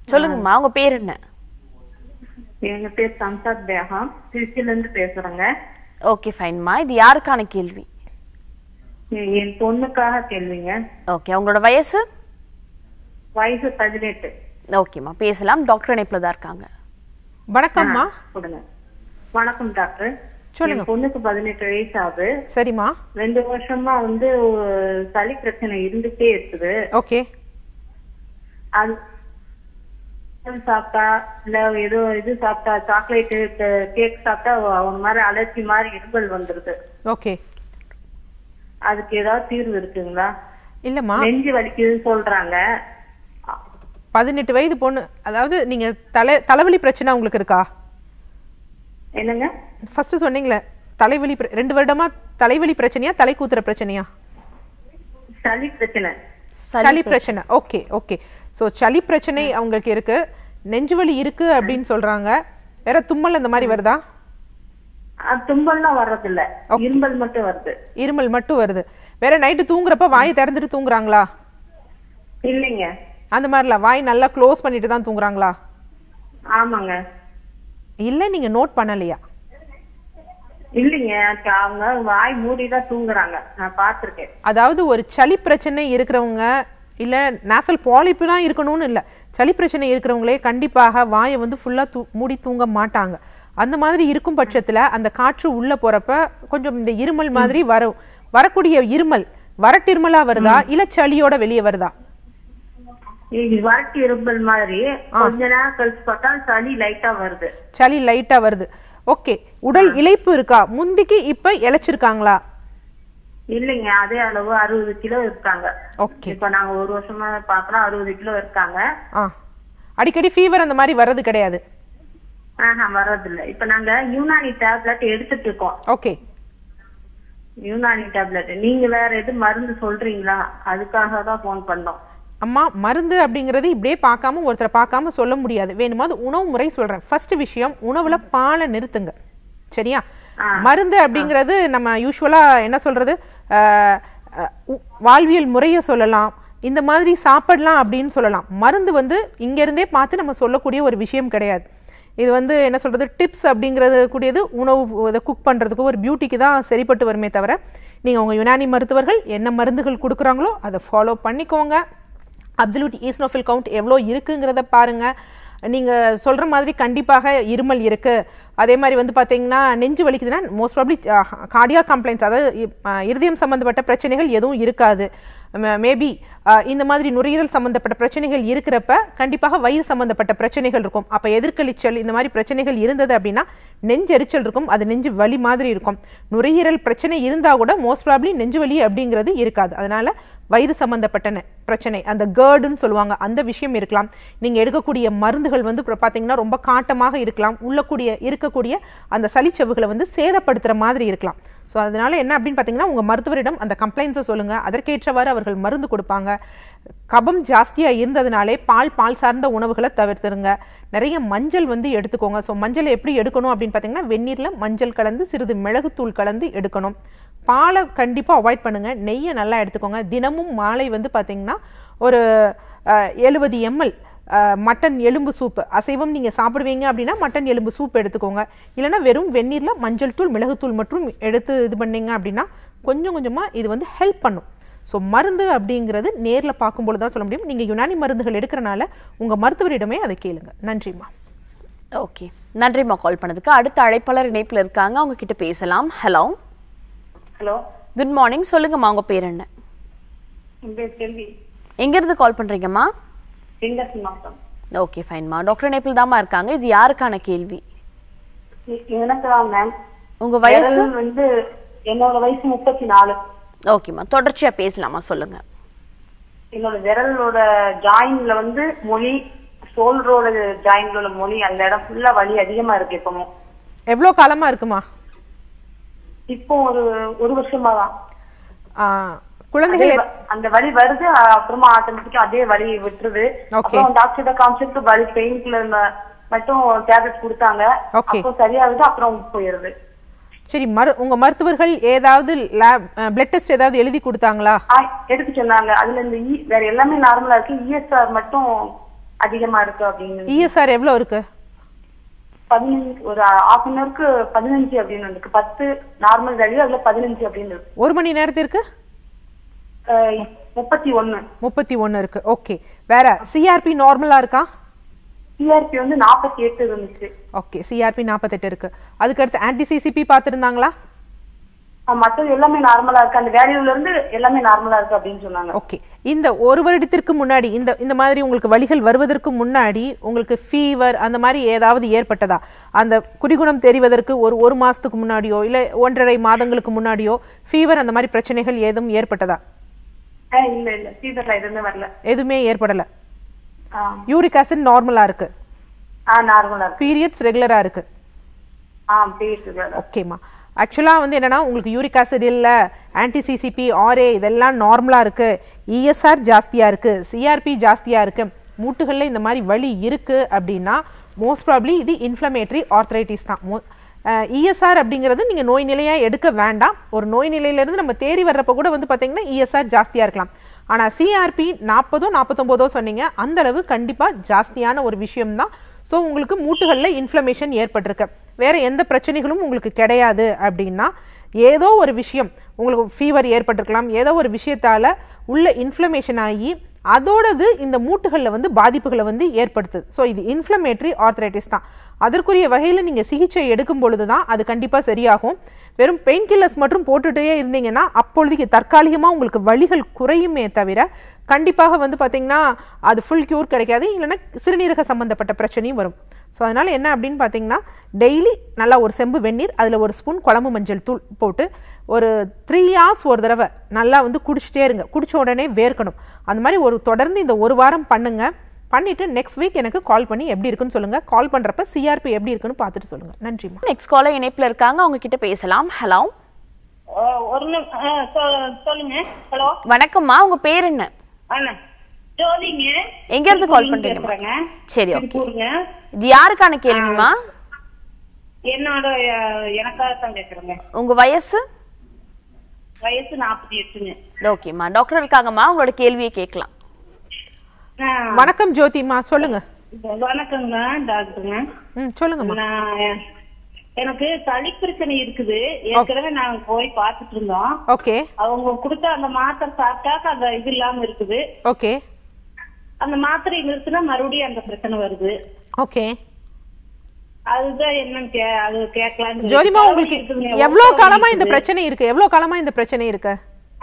சொல்லுங்கம்மா உங்க பேர் என்ன எங்க பேர் சம்சாத் பேகம் திருச்சியில இருந்து பேசுறேங்க ஓகே ஃபைன்மா இது யாருக்கான கேள்வி எ- என் பொண்ணுக்காக கேள்விங்க ஓகே அவங்களோட வயசு வயசு பதினெட்டு ஓகேம்மா பேசலாம் டாக்டர் இணைப்புல தான் இருக்காங்க வணக்கம்மா கொடுங்க வணக்கம் டாக்டர் சொல்லுங்க. என் பொண்ணுக்கு பதினெட்டு வயசு ஆகுது சரிம்மா ரெண்டு வருஷமா வந்து ஒரு சளி பிரச்சனை இருந்துட்டே இருக்குது ஓகே அது சாப்பிட்டா இல்ல ஏதோ இது சாப்பிட்டா சாக்லேட் கேக் சாப்பிட்டா ஒரு மாதிரி அலர்ஜி மாதிரி இருமல் வந்துருது ஓகே அதுக்கு ஏதாவது தீர்வு இருக்குங்களா இல்லம்மா நெஞ்சு வலிக்குதுன்னு சொல்றாங்க பதினெட்டு வயது பொண்ணு அதாவது நீங்க தலை தலைவலி பிரச்சனை உங்களுக்கு இருக்கா என்னங்க ஃபர்ஸ்ட் சொன்னீங்களே தலைவலி பிர- ரெண்டு வருடமா தலைவலி பிரச்சனையா தலை கூத்துற பிரச்சனையா சளி பிரச்சனை சளி பிரச்சனை ஓகே ஓகே ஸோ சளி பிரச்சனை அவங்களுக்கு இருக்கு நெஞ்சுவலி இருக்கு அப்படின்னு சொல்றாங்க வேற தும்மல் அந்த மாதிரி வருதா அது தும்பல்லாம் வர்றதில்ல இருமல் மட்டும் வருது இருமல் மட்டும் வருது வேற நைட்டு தூங்குறப்ப வாயை திறந்துட்டு தூங்குறாங்களா இல்லைங்க அந்த மாதிரிலாம் வாய் நல்லா க்ளோஸ் பண்ணிட்டு தான் தூங்குறாங்களா ஆமாங்க இல்ல நீங்க நோட் பண்ணலையா இல்லைங்க அது அவங்க வாய் மூடிதான் தூங்குறாங்க நான் பார்த்திருக்கேன் அதாவது ஒரு சளி பிரச்சனை இருக்கிறவங்க இல்ல நாசல் பாலிப்புலாம் இருக்கணும்னு இல்ல சளி பிரச்சனை இருக்கிறவங்களே கண்டிப்பாக வாயை வந்து ஃபுல்லா தூ மூடி தூங்க மாட்டாங்க அந்த மாதிரி இருக்கும் பட்சத்துல அந்த காற்று உள்ள போறப்ப கொஞ்சம் இந்த இருமல் மாதிரி வரும் வரக்கூடிய இருமல் வரட்டிருமலா வருதா இல்ல சளியோட வெளியே வருதா இது வறட்டு இருமல் மாதிரி கொஞ்ச நேரம் கழிச்சு பார்த்தா சளி லைட்டா வருது சளி லைட்டா வருது ஓகே உடல் இளைப்பு இருக்கா முந்திக்கு இப்ப இழைச்சிருக்காங்களா இல்லைங்க அதே அளவு அறுபது கிலோ இருக்காங்க ஓகே இப்ப நாங்க ஒரு வருஷமா பாக்குறோம் அறுபது கிலோ இருக்காங்க ஆ அடிக்கடி ஃபீவர் அந்த மாதிரி வர்றது கிடையாது ஆஹா வர்றதில்ல இப்ப நாங்க யூனானி டேப்லெட் எடுத்துட்டு இருக்கோம் ஓகே யூனானி டேப்லெட் நீங்க வேற எது மருந்து சொல்றீங்களா அதுக்காக தான் போன் பண்ணோம் அம்மா மருந்து அப்படிங்கிறது இப்படியே பார்க்காம ஒருத்தரை பார்க்காம சொல்ல முடியாது வேணுமா அது உணவு முறை சொல்றேன் ஃபர்ஸ்ட் விஷயம் உணவுல பாலை நிறுத்துங்க சரியா மருந்து அப்படிங்கிறது நம்ம யூஸ்வலா என்ன சொல்றது அஹ், அஹ், உ- வாழ்வியல் முறையை சொல்லலாம் இந்த மாதிரி சாப்பிடலாம் அப்படின்னு சொல்லலாம் மருந்து வந்து இங்க இருந்தே பார்த்து நம்ம சொல்லக்கூடிய ஒரு விஷயம் கிடையாது இது வந்து என்ன சொல்றது டிப்ஸ் அப்படிங்கிறது கூடியது உணவு இதை குக் பண்றதுக்கு ஒரு பியூட்டிக்கு தான் சரிப்பட்டு வருமே தவிர நீங்க உங்க யுனானி மருத்துவர்கள் என்ன மருந்துகள் கொடுக்குறாங்களோ அதை ஃபாலோ பண்ணிக்கோங்க அப்சல்யூட் ஈஸ்னோஃபில் கவுண்ட் எவ்வளோ இருக்குங்கிறத பாருங்க நீங்க சொல்ற மாதிரி கண்டிப்பாக இருமல் இருக்கு அதே மாதிரி வந்து பாத்தீங்கன்னா நெஞ்சு வலிக்குதுன்னா மோஸ்ட் ப்ராப்ளி கார்டியா கம்ப்ளைண்ட்ஸ் அதாவது இ- அஹ், இருதயம் சம்பந்தப்பட்ட பிரச்சனைகள் எதுவும் இருக்காது மேபி இந்த மாதிரி நுரையீரல் சம்பந்தப்பட்ட பிரச்சனைகள் இருக்கிறப்ப கண்டிப்பாக வயிறு சம்பந்தப்பட்ட பிரச்சனைகள் இருக்கும் அப்ப எதிர்கழிச்சல் இந்த மாதிரி பிரச்சனைகள் இருந்தது அப்படின்னா நெஞ்செரிச்சல் இருக்கும் அது நெஞ்சு வலி மாதிரி இருக்கும் நுரையீரல் பிரச்சனை இருந்தா கூட மோஸ்ட் ப்ராப்ளி நெஞ்சு வலி அப்படிங்கிறது இருக்காது அதனால வயிறு சம்பந்தப்பட்ட நெ- பிரச்சனை அந்த கேர்டுன்னு சொல்லுவாங்க அந்த விஷயம் இருக்கலாம் நீங்க எடுக்கக்கூடிய மருந்துகள் வந்து இப்ப பாத்தீங்கன்னா ரொம்ப காட்டமாக இருக்கலாம் உள்ளக்கூடிய இருக்கக்கூடிய அந்த சளிச்சவுகளை வந்து சேதப்படுத்துற மாதிரி இருக்கலாம் ஸோ அதனால என்ன அப்படின்னு பார்த்தீங்கன்னா உங்க மருத்துவரிடம் அந்த கம்ப்ளைண்ட்ஸை சொல்லுங்க அதற்கேற்றவாறு அவர்கள் மருந்து கொடுப்பாங்க கபம் ஜாஸ்தியா இருந்ததுனாலே பால் பால் சார்ந்த உணவுகளை தவிர்த்துருங்க நிறைய மஞ்சள் வந்து எடுத்துக்கோங்க ஸோ மஞ்சள் எப்படி எடுக்கணும் அப்படின்னு பார்த்தீங்கன்னா வெந்நீர்ல மஞ்சள் கலந்து சிறிது மிளகுத்தூள் கலந்து எடுக்கணும் பாலை கண்டிப்பா அவாய்ட் பண்ணுங்க நெய்யை நல்லா எடுத்துக்கோங்க தினமும் மாலை வந்து பார்த்தீங்கன்னா ஒரு எழுபது எம்எல் மட்டன் எலும்பு சூப் அசைவம் நீங்க சாப்பிடுவீங்க அப்படின்னா மட்டன் எலும்பு சூப் எடுத்துக்கோங்க இல்லைன்னா வெறும் வெந்நீர்ல மஞ்சள் தூள் மிளகுத்தூள் மட்டும் எடுத்து இது பண்ணீங்க அப்படின்னா கொஞ்சம் கொஞ்சமா இது வந்து ஹெல்ப் பண்ணும் ஸோ மருந்து அப்படிங்கிறது நேர்ல பார்க்கும்போது தான் சொல்ல முடியும் நீங்க யுனானி மருந்துகள் எடுக்கிறனால உங்க மருத்துவரிடமே அதை கேளுங்க நன்றிம்மா ஓகே நன்றிம்மா கால் பண்ணதுக்கு அடுத்த அழைப்பாளர் இணைப்புல இருக்காங்க அவங்க கிட்ட பேசலாம் ஹலோ ஹலோ குட் மார்னிங் சொல்லுங்கம்மா உங்க பேர் என்ன என் பேர் செல்வி எங்க இருந்து கால் பண்றீங்கம்மா தென்காசி மாவட்டம் ஓகே ஃபைன்மா டாக்டர் இணைப்பில் தாம்மா இருக்காங்க இது யாருக்கான கேள்வி எனக்கு தான் மேம் உங்க வயசு விரல் வந்து என்னோட வயசு முப்பத்தி நாலு ஓகேம்மா தொடர்ச்சியா பேசலாமா சொல்லுங்க என்னோட விரலோட ஜாயின்ல வந்து மொழி ஷோல்டரோட ஜாயின்ல உள்ள மொழி அந்த இடம் ஃபுல்லா வலி அதிகமா இருக்கு இப்பவும் எவ்வளோ காலமா இருக்குமா இப்போ ஒரு ஒரு வருஷமா தான் ஆ, அதே குழந்தைகள் வ- அந்த வலி வருது அப்புறமா ஆட்டோமேட்டிக்கா அதே வலி விட்டுருது Okay. அப்புறம் டாக்டர்கிட்ட காமிச்சிட்டு வலி பெயின் கில்லர் மட்டும் டேப்லெட் கொடுத்தாங்க Okay. அப்போ சரியாகுது அப்புறம் போயிருது சரி மரு உங்க மருத்துவர்கள் ஏதாவது லேப் பிளட் டெஸ்ட் ஏதாவது எழுதி கொடுத்தாங்களா ஆ, எடுக்க சொன்னாங்க அதுல இந்த E- வேற எல்லாமே நார்மலா இருக்கு இஎஸ்ஆர் மட்டும் அதிகமா இருக்கு அப்படின்னு இஎஸ்ஆர் எவ்வளோ இருக்கு பதினஞ்சு ஒரு ஹாஃப் அன் ஹவருக்கு பதினஞ்சு அப்படின்னு இருக்கு பத்து நார்மல் வேல்யூ அதுல பதினஞ்சு அப்படின்னு இருக்கு ஒரு மணி நேரத்திற்கு அஹ் முப்பத்தி ஒண்ணு முப்பத்தி ஒன்று இருக்கு ஓகே வேற சிஆர்பி நார்மலா இருக்கா சிஆர்பி வந்து நாற்பத்தி எட்டு இருந்துச்சு ஓகே சிஆர்பி நாற்பத்தெட்டு இருக்கு அதுக்கடுத்து ஆன்டி சிசிபி பார்த்துருந்தாங்களா அஹ் மத்தது எல்லாமே நார்மலா இருக்கு அந்த வேல்யூல இருந்து எல்லாமே நார்மலா இருக்கு அப்படின்னு சொன்னாங்க ஓகே இந்த ஒரு வருடத்திற்கு முன்னாடி இந்த இந்த மாதிரி உங்களுக்கு வலிகள் வருவதற்கு முன்னாடி உங்களுக்கு ஃபீவர் அந்த மாதிரி ஏதாவது ஏற்பட்டதா அந்த குடிகுணம் தெரிவதற்கு ஒரு ஒரு மாசத்துக்கு முன்னாடியோ இல்ல ஒன்றரை மாதங்களுக்கு முன்னாடியோ ஃபீவர் அந்த மாதிரி பிரச்சனைகள் ஏதும் ஏற்பட்டதா அஹ் இல்ல இல்ல ஃபீவர்ல எதுவுமே வரல எதுவுமே ஏற்படல ஆஹ் யூரிக் ஆசிட் நார்மலா இருக்கு ஆஹ் நார்மலா இருக்கு பீரியட்ஸ் ரெகுலரா இருக்கு ஆஹ் பேசுது ஓகேம்மா ஆக்சுவலாக வந்து என்னன்னா உங்களுக்கு யூரிக் ஆசிட் இல்லை ஆன்டி சிசிபி ஆர்ஏ இதெல்லாம் நார்மலாக இருக்கு இஎஸ்ஆர் ஜாஸ்தியாக இருக்கு சிஆர்பி ஜாஸ்தியாக இருக்கு மூட்டுகளில் இந்த மாதிரி வலி இருக்கு அப்படின்னா மோஸ்ட் ப்ராப்ளி இது இன்ஃப்ளமேட்டரி ஆர்த்ரைட்டிஸ் தான் இஎஸ்ஆர் அப்படிங்கிறது நீங்கள் நோய் நிலையாக எடுக்க வேண்டாம் ஒரு நோய் நிலையிலேருந்து நம்ம தேறி வர்றப்ப கூட வந்து பார்த்தீங்கன்னா இஎஸ்ஆர் ஜாஸ்தியாக இருக்கலாம் ஆனால் சிஆர்பி நாற்பதோ நாற்பத்தொம்போதோ சொன்னீங்க அந்த அளவு கண்டிப்பாக ஜாஸ்தியான ஒரு விஷயம்தான் ஸோ உங்களுக்கு மூட்டுகளில் இன்ஃப்ளமேஷன் ஏற்பட்டிருக்கு வேற எந்த பிரச்சனைகளும் உங்களுக்கு கிடையாது அப்படின்னா ஏதோ ஒரு விஷயம் உங்களுக்கு ஃபீவர் ஏற்பட்டிருக்கலாம் ஏதோ ஒரு விஷயத்தால உள்ள இன்ஃப்ளமேஷன் ஆகி அதோடது இந்த மூட்டுகளில் வந்து பாதிப்புகளை வந்து ஏற்படுத்துது ஸோ இது இன்ஃப்ளமேட்டரி ஆர்த்ரைட்டிஸ் தான் அதற்குரிய வகையில் நீங்கள் சிகிச்சை எடுக்கும் பொழுது தான் அது கண்டிப்பாக சரியாகும் வெறும் பெயின் கில்லர்ஸ் மட்டும் போட்டுட்டே இருந்தீங்கன்னா அப்பொழுதைக்கு தற்காலிகமாக உங்களுக்கு வலிகள் குறையுமே தவிர கண்டிப்பாக வந்து பார்த்தீங்கன்னா அது ஃபுல் க்யூர் கிடைக்காது இல்லைன்னா சிறுநீரக சம்பந்தப்பட்ட பிரச்சனையும் வரும் ஸோ அதனால் என்ன அப்படின்னு பார்த்தீங்கன்னா டெய்லி நல்லா ஒரு செம்பு வெந்நீர் அதில் ஒரு ஸ்பூன் குழம்பு மஞ்சள் தூள் போட்டு ஒரு த்ரீ ஹார்ஸ் ஒரு தடவை நல்லா வந்து குடிச்சிட்டே இருங்க குடிச்ச உடனே வேர்க்கணும் அந்த மாதிரி ஒரு தொடர்ந்து இந்த ஒரு வாரம் பண்ணுங்க பண்ணிட்டு நெக்ஸ்ட் வீக் எனக்கு கால் பண்ணி எப்படி இருக்குன்னு சொல்லுங்க கால் பண்றப்ப சிஆர்பி எப்படி இருக்குன்னு பார்த்துட்டு சொல்லுங்க நன்றிம்மா நெக்ஸ்ட் காலர் இணைப்புல இருக்காங்க அவங்க கிட்ட பேசலாம் ஹலோ ஒரு நிமி- ஆ, சொ- சொல்லுங்க ஹலோ வணக்கம்மா உங்க பேர் என்ன அண்ணா ஜோதிங்க எங்க இருந்து கால் பண்றீங்க பேசுறேங்க சரி ஓகே திருப்பூருங்க இது யாருக்கான கேள்விமா என்னோட அஹ், எனக்காக தான் கேக்குறேங்க உங்க வயசு வயசு நாற்பத்தி எட்டுங்க ஓகேம்மா டாக்டர் இருக்காங்கம்மா உங்களோட கேள்வியை கேட்கலாம் ஆ, வணக்கம் ஜோதிமா சொல்லுங்க வணக்கங்க டாக்டருங்க ம் சொல்லுங்கம்மா நான் எனக்கு சளி பிரச்சனை இருக்குது ஏற்கனவே நாங்க போய் பார்த்துட்டு இருந்தோம் ஓகே அவங்க கொடுத்த அந்த மாத்திரை சாப்பிட்டாக்க அந்த இது இல்லாம இருக்குது ஓகே அந்த மாத்திரை நிறுத்தினா மறுபடியும் அந்த பிரச்சனை வருது ஓகே அதுதான் என்னன்னு கே அது கேட்கலான்னு ஜோதிமா உங்களுக்கு எவ்வளவு காலமா இந்த பிரச்சனை இருக்கு எவ்வளவு காலமா இந்த பிரச்சனை இருக்கு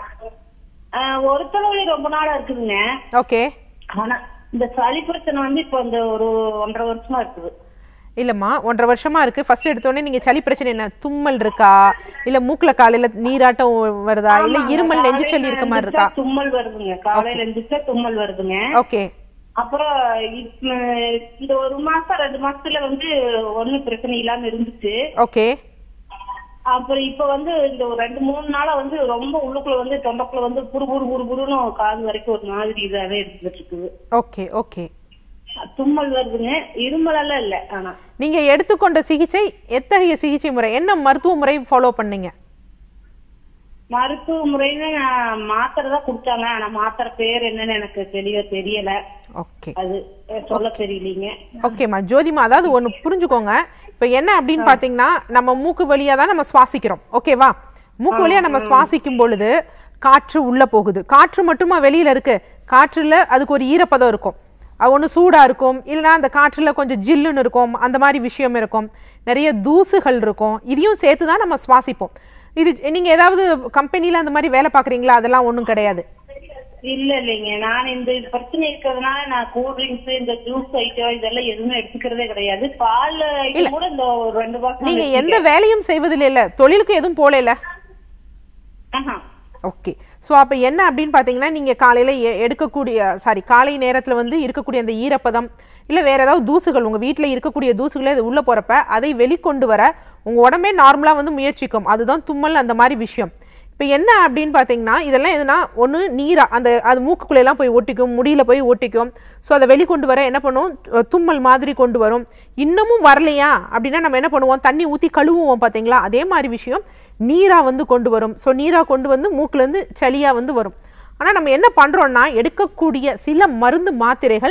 ஒரு தலைவலி ரொம்ப நாளா இருக்குதுங்க ஓகே ஆனா இந்த சளி பிரச்சனை வந்து இப்ப இந்த ஒரு ஒன்றரை வருஷமா இருக்குது இல்லம்மா ஒன்றரை வருஷமா இருக்கு ஃபர்ஸ்ட் எடுத்தோடனே நீங்க சளி பிரச்சனை என்ன தும்மல் இருக்கா இல்ல மூக்குல காலையில நீராட்டம் வருதா இல்ல இருமல் நெஞ்சு சளி இருக்க மாதிரி இருக்கா எந்திரிச்சா தும்மல் வருதுங்க காலையில எந்திரிச்சா தும்மல் வருதுங்க ஓகே அப்புறம் இப்ப இந்த ஒரு மாசம் ரெண்டு மாசத்துல வந்து ஒண்ணும் பிரச்சனை இல்லாம இருந்துச்சு ஓகே அப்புறம் இப்ப வந்து இந்த ஒரு ரெண்டு மூணு நாளா வந்து ரொம்ப உள்ளுக்குள்ள வந்து தொண்டைக்குள்ள வந்து புரு புரு புரு புருன்னு காது வரைக்கும் ஒரு மாதிரி இதாவே இருந்துட்டு இருக்குது ஓகே ஓகே தும்மல் வருதுங்க இருமல் எல்லாம் இல்ல ஆனா நீங்க எடுத்துக்கொண்ட சிகிச்சை எத்தகைய சிகிச்சை முறை என்ன மருத்துவ முறை ஃபாலோ பண்ணீங்க மருத்துவ முறைன்னு நான் மாத்திரை தான் கொடுத்தாங்க ஆனா மாத்திரை பேர் என்னன்னு எனக்கு தெளிவா தெரியல ஓகே அது அஹ், சொல்ல தெரியலீங்க ஓகேம்மா ஜோதிமா அதாவது ஒன்று புரிஞ்சுக்கோங்க இப்போ என்ன அப்படின்னு பார்த்தீங்கன்னா நம்ம மூக்கு வழியா தான் நம்ம சுவாசிக்கிறோம் ஓகேவா மூக்கு வழியா நம்ம சுவாசிக்கும் பொழுது காற்று உள்ள போகுது காற்று மட்டுமா வெளியில இருக்கு காற்றுல அதுக்கு ஒரு ஈரப்பதம் இருக்கும் அது ஒன்று சூடா இருக்கும் இல்லைன்னா அந்த காற்றுல கொஞ்சம் ஜில்லுன்னு இருக்கும் அந்த மாதிரி விஷயம் இருக்கும் நிறைய தூசுகள் இருக்கும் இதையும் சேர்த்து தான் நம்ம சுவாசிப்போம் இது நீங்க ஏதாவது கம்பெனில அந்த மாதிரி வேலை பார்க்குறீங்களா அதெல்லாம் ஒன்றும் கிடையாது இல்ல இல்லைங்க நான் இந்த பிரச்சனை இருக்கிறதுனால நான் கூல் ட்ரிங்க்ஸ் இந்த ஜூஸ் ஐட்டம் இதெல்லாம் எதுவுமே எடுத்துக்கிறதே கிடையாது பால் ஐட்டம் கூட இந்த ஒரு ரெண்டு மாசம் நீங்க எந்த வேலையும் செய்வதில்லை இல்ல தொழிலுக்கு எதுவும் போகல ஓகே ஸோ அப்போ என்ன அப்படின்னு பார்த்தீங்கன்னா நீங்கள் காலையில் எடுக்கக்கூடிய சாரி காலை நேரத்தில் வந்து இருக்கக்கூடிய அந்த ஈரப்பதம் இல்லை வேற ஏதாவது தூசுகள் உங்கள் வீட்டில் இருக்கக்கூடிய தூசுகளே அது உள்ளே போகிறப்ப அதை வெளிக்கொண்டு வர உங்கள் உடம்பே நார்மலாக வந்து முயற்சிக்கும் அதுதான் தும்மல் அந்த மாதிரி விஷயம் இப்போ என்ன அப்படின்னு பார்த்தீங்கன்னா இதெல்லாம் எதுனா ஒன்று நீரா அந்த அது மூக்குக்குள்ளெல்லாம் போய் ஒட்டிக்கும் முடியில போய் ஒட்டிக்கும் ஸோ அதை வெளிக்கொண்டு வர என்ன பண்ணும் து- தும்மல் மாதிரி கொண்டு வரும் இன்னமும் வரலையா அப்படின்னா நம்ம என்ன பண்ணுவோம் தண்ணி ஊற்றி கழுவுவோம் பார்த்தீங்களா அதே மாதிரி விஷயம் நீரா வந்து கொண்டு வரும் ஸோ நீரா கொண்டு வந்து மூக்குலேருந்து சளியாக வந்து வரும் ஆனால் நம்ம என்ன பண்ணுறோம்னா எடுக்கக்கூடிய சில மருந்து மாத்திரைகள்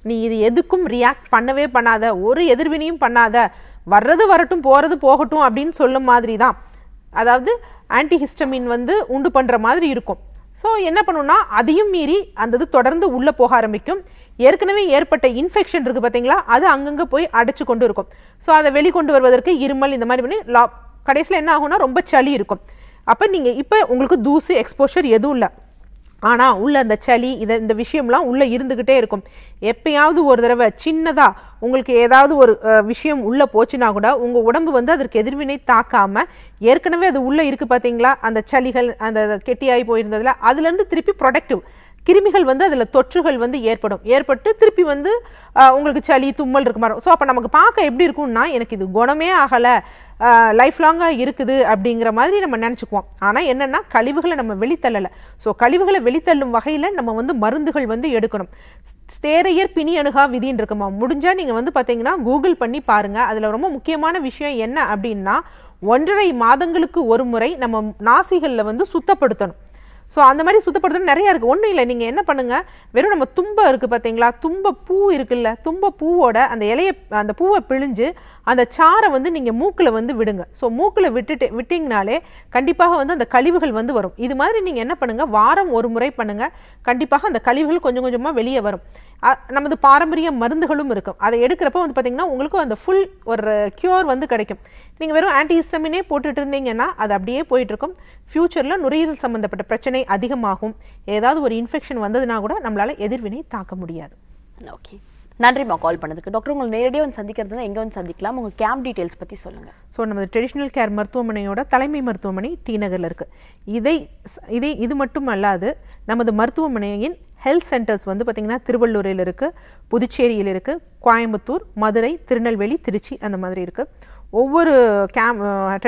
நீ இது எதுக்கும் ரியாக்ட் பண்ணவே பண்ணாத ஒரு எதிர்வினையும் பண்ணாத வர்றது வரட்டும் போறது போகட்டும் அப்படின்னு சொல்லும் மாதிரி தான் அதாவது ஆன்டிஹிஸ்டமின் வந்து உண்டு பண்ற மாதிரி இருக்கும் ஸோ என்ன பண்ணுன்னா அதையும் மீறி அந்த இது தொடர்ந்து உள்ள போக ஆரம்பிக்கும் ஏற்கனவே ஏற்பட்ட இன்ஃபெக்ஷன் இருக்கு பாத்தீங்களா அது அங்கங்க போய் அடைச்சு கொண்டு இருக்கும் ஸோ அதை வெளிக்கொண்டு வருவதற்கு இருமல் இந்த மாதிரி பண்ணி லா கடைசியில் என்ன ஆகும்னா ரொம்ப சளி இருக்கும் அப்போ நீங்க இப்போ உங்களுக்கு தூசு எக்ஸ்போஷர் எதுவும் இல்லை ஆனா உள்ள அந்த சளி இத இந்த விஷயம்லாம் உள்ள இருந்துகிட்டே இருக்கும் எப்பயாவது ஒரு தடவை சின்னதா உங்களுக்கு ஏதாவது ஒரு அஹ், விஷயம் உள்ள போச்சுன்னா கூட உங்க உடம்பு வந்து அதற்கு எதிர்வினை தாக்காம ஏற்கனவே அது உள்ள இருக்கு பாத்தீங்களா அந்த சளிகள் அந்த கெட்டியாகி போயிருந்ததுல அதுல இருந்து திருப்பி ப்ரொடக்டிவ் கிருமிகள் வந்து அதில் தொற்றுகள் வந்து ஏற்படும் ஏற்பட்டு திருப்பி வந்து ஆஹ், உங்களுக்கு சளி தும்மல் இருக்கு மாதிரி ஸோ அப்போ நமக்கு பார்க்க எப்படி இருக்கும்னா எனக்கு இது குணமே ஆகலை லைஃப் லாங்காக இருக்குது அப்படிங்கிற மாதிரி நம்ம நினச்சிக்குவோம் ஆனால் என்னென்னா கழிவுகளை நம்ம வெளித்தள்ளலை ஸோ கழிவுகளை வெளித்தள்ளும் வகையில் நம்ம வந்து மருந்துகள் வந்து எடுக்கணும் ஸ்தேரையர் பிணி அணுகா விதின்னு இருக்குமா முடிஞ்சால் நீங்கள் வந்து பார்த்தீங்கன்னா கூகுள் பண்ணி பாருங்கள் அதில் ரொம்ப முக்கியமான விஷயம் என்ன அப்படின்னா ஒன்றரை மாதங்களுக்கு ஒரு முறை நம்ம நாசிகளில் வந்து சுத்தப்படுத்தணும் ஸோ அந்த மாதிரி சுத்தப்படுத்தணும் நிறைய இருக்குது ஒன்றும் இல்லை நீங்கள் என்ன பண்ணுங்க வெறும் நம்ம தும்பை இருக்குது பார்த்தீங்களா தும்ப பூ இருக்குல்ல தும்ப பூவோட அந்த இலைய அந்த பூவை பிழிஞ்சு அந்த சாரை வந்து நீங்கள் மூக்கில் வந்து விடுங்க ஸோ மூக்கில் விட்டுட்டு விட்டிங்கனாலே கண்டிப்பாக வந்து அந்த கழிவுகள் வந்து வரும் இது மாதிரி நீங்கள் என்ன பண்ணுங்க வாரம் ஒரு முறை பண்ணுங்க கண்டிப்பாக அந்த கழிவுகள் கொஞ்சம் கொஞ்சமாக வெளியே வரும் அ- நமது பாரம்பரிய மருந்துகளும் இருக்கும் அதை எடுக்கிறப்ப வந்து பார்த்தீங்கன்னா உங்களுக்கு அந்த ஃபுல் ஒரு கியூர் வந்து கிடைக்கும் நீங்கள் வெறும் ஆன்டிஹிஸ்டமினே போட்டுட்டு இருந்தீங்கன்னா அது அப்படியே போயிட்டு இருக்கும் ஃப்யூச்சரில் நுரையீரல் சம்மந்தப்பட்ட பிரச்சனை அதிகமாகும் ஏதாவது ஒரு இன்ஃபெக்ஷன் வந்ததுன்னா கூட நம்மளால எதிர்வினை தாக்க முடியாது ஓகே நன்றிம்மா கால் பண்ணதுக்கு டாக்டர் உங்களை நேரடியாக வந்து சந்திக்கிறது எங்கே வந்து சந்திக்கலாம் உங்கள் கேம்ப் டீட்டெயில்ஸ் பற்றி சொல்லுங்கள் ஸோ நமது ட்ரெடிஷ்னல் கேர் மருத்துவமனையோட தலைமை மருத்துவமனை டி நகரில் இருக்குது இதை இதை இது மட்டும் அல்லாது நமது மருத்துவமனையின் ஹெல்த் சென்டர்ஸ் வந்து பார்த்திங்கன்னா திருவள்ளூரில் இருக்குது புதுச்சேரியில் இருக்குது கோயம்புத்தூர் மதுரை திருநெல்வேலி திருச்சி அந்த மாதிரி இருக்குது ஒவ்வொரு கேம்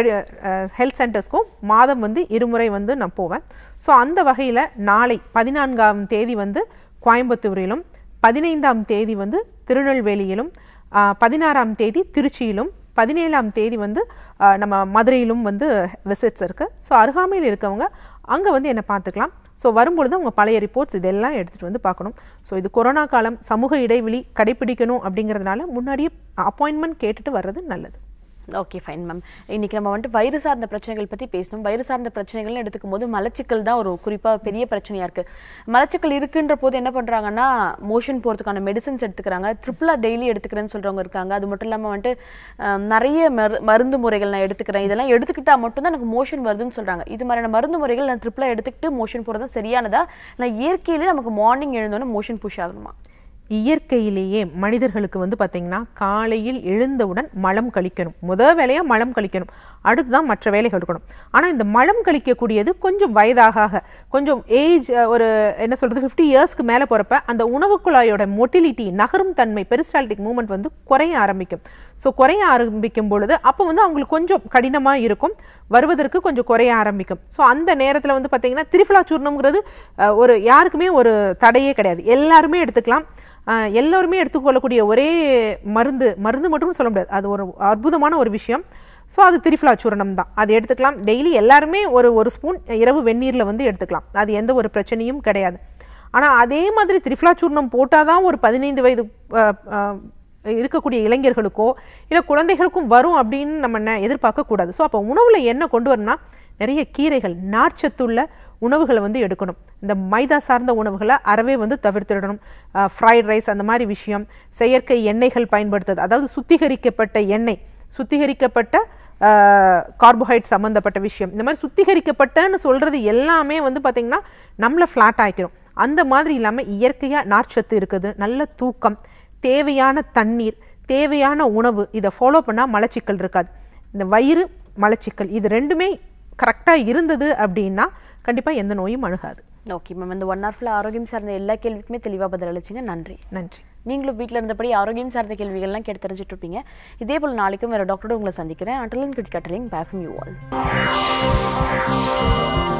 ஹெல்த் சென்டர்ஸ்க்கும் மாதம் வந்து இருமுறை வந்து நான் போவேன் ஸோ அந்த வகையில் நாளை பதினான்காம் தேதி வந்து கோயம்புத்தூரிலும் பதினைந்தாம் தேதி வந்து திருநெல்வேலியிலும் ஆ, பதினாறாம் தேதி திருச்சியிலும் பதினேழாம் தேதி வந்து ஆ, நம்ம மதுரையிலும் வந்து விசிட்ஸ் இருக்குது ஸோ அருகாமையில் இருக்கவங்க அங்கே வந்து என்னை பார்த்துக்கலாம் ஸோ வரும்பொழுது அவங்க பழைய ரிப்போர்ட்ஸ் இதெல்லாம் எடுத்துகிட்டு வந்து பார்க்கணும் ஸோ இது கொரோனா காலம் சமூக இடைவெளி கடைபிடிக்கணும் அப்படிங்கிறதுனால முன்னாடியே அப்பாயின்மெண்ட் கேட்டுட்டு வர்றது நல்லது ஓகே ஃபைன் மேம் இன்னைக்கு நம்ம வந்துட்டு வயிறு சார்ந்த பிரச்சனைகள் பற்றி பேசணும் வயிறு சார்ந்த பிரச்சனைகள்னு எடுத்துக்கும் போது மலச்சிக்கல் தான் ஒரு குறிப்பாக பெரிய பிரச்சனையா இருக்கு மலச்சிக்கல் இருக்குன்ற போது என்ன பண்றாங்கன்னா மோஷன் போகிறதுக்கான மெடிசன்ஸ் எடுத்துக்கிறாங்க ட்ரிபிளா டெய்லி எடுத்துக்கிறேன்னு சொல்றவங்க இருக்காங்க அது மட்டும் இல்லாமல் வந்துட்டு ஆம், நிறைய மரு மருந்து முறைகள் நான் எடுத்துக்கிறேன் இதெல்லாம் எடுத்துக்கிட்டா மட்டும்தான் எனக்கு மோஷன் வருதுன்னு சொல்றாங்க இது மாதிரியான மருந்து முறைகள் நான் ட்ரிபிளா எடுத்துக்கிட்டு மோஷன் போகிறது சரியானதா நான் இயற்கையிலே நமக்கு மார்னிங் எழுந்தோன்னே மோஷன் புஷ் ஆகணுமா இயற்கையிலேயே மனிதர்களுக்கு வந்து பார்த்தீங்கன்னா காலையில் எழுந்தவுடன் மலம் கழிக்கணும் முத வேலையா மலம் கழிக்கணும் அடுத்து தான் மற்ற வேலைகள் இருக்கணும் ஆனால் இந்த மலம் கழிக்கக்கூடியது கொஞ்சம் வயதாக ஆக, கொஞ்சம் ஏஜ் ஒரு என்ன சொல்றது ஃபிஃப்டி இயர்ஸ்க்கு மேலே போகிறப்ப அந்த உணவு குழாயோட மொட்டிலிட்டி நகரும் தன்மை பெரிஸ்டால்டிக் மூமெண்ட் வந்து குறைய ஆரம்பிக்கும் ஸோ குறைய ஆரம்பிக்கும் பொழுது அப்போ வந்து அவங்களுக்கு கொஞ்சம் கடினமாக இருக்கும் வருவதற்கு கொஞ்சம் குறைய ஆரம்பிக்கும் ஸோ அந்த நேரத்தில் வந்து பார்த்தீங்கன்னா திரிஃபலா சூர்ணம்ங்கிறது அஹ், ஒரு யாருக்குமே ஒரு தடையே கிடையாது எல்லாருமே எடுத்துக்கலாம் ஆஹ் எல்லோருமே எடுத்துக்கொள்ளக்கூடிய ஒரே மருந்து மருந்து மட்டும் சொல்ல முடியாது அது ஒரு அற்புதமான ஒரு விஷயம் ஸோ அது திரிஃபலா சூரணம் தான் அது எடுத்துக்கலாம் டெய்லி எல்லாருமே ஒரு ஒரு ஸ்பூன் இரவு வெந்நீரில் வந்து எடுத்துக்கலாம் அது எந்த ஒரு பிரச்சனையும் கிடையாது ஆனால் அதே மாதிரி திரிஃபலா சூர்ணம் போட்டால் தான் ஒரு பதினைந்து வயது ஆஹ், ஆஹ், இருக்கக்கூடிய இளைஞர்களுக்கோ இல்லை குழந்தைகளுக்கும் வரும் அப்படின்னு நம்ம நெ- எதிர்பார்க்கக்கூடாது ஸோ அப்போ உணவில் என்ன கொண்டு வரணும்னா நிறைய கீரைகள் நார்ச்சத்துள்ள உணவுகளை வந்து எடுக்கணும் இந்த மைதா சார்ந்த உணவுகளை அறவே வந்து தவிர்த்திடணும் ஃப்ரைட் ரைஸ் அந்த மாதிரி விஷயம் செயற்கை எண்ணெய்கள் பயன்படுத்துறது அதாவது சுத்திகரிக்கப்பட்ட எண்ணெய் சுத்திகரிக்கப்பட்ட கார்போஹைட்ரேட் சம்மந்தப்பட்ட விஷயம் இந்த மாதிரி சுத்திகரிக்கப்பட்டன்னு சொல்றது எல்லாமே வந்து பார்த்தீங்கன்னா நம்மளை ஃப்ளாட் ஆக்கிரும் அந்த மாதிரி இல்லாமல் இயற்கையாக நார்ச்சத்து இருக்குது நல்ல தூக்கம் தேவையான தண்ணீர் தேவையான உணவு இதை ஃபாலோ பண்ணால் மலச்சிக்கல் இருக்காது இந்த வயிறு மலச்சிக்கல் இது ரெண்டுமே கரெக்டாக இருந்தது அப்படின்னா கண்டிப்பாக எந்த நோயும் அணுகாது ஓகே மேம் இந்த ஒன் ஹவர் ஃபுல்லாக ஆரோக்கியம் சார்ந்த எல்லா கேள்விக்குமே தெளிவாக பதில் அளிச்சிங்க நன்றி நன்றி நீங்களும் வீட்டில் இருந்தபடி ஆரோக்கியம் சார்ந்த கேள்விகள்லாம் கேட்டு தெரிஞ்சுட்டு இருப்பீங்க இதே போல் நாளைக்கும் வேறு டாக்டரோட உங்களை சந்திக்கிறேன் அட்டலன் கிரிக்கெட்டலிங் பேஃபம் யூ ஆல்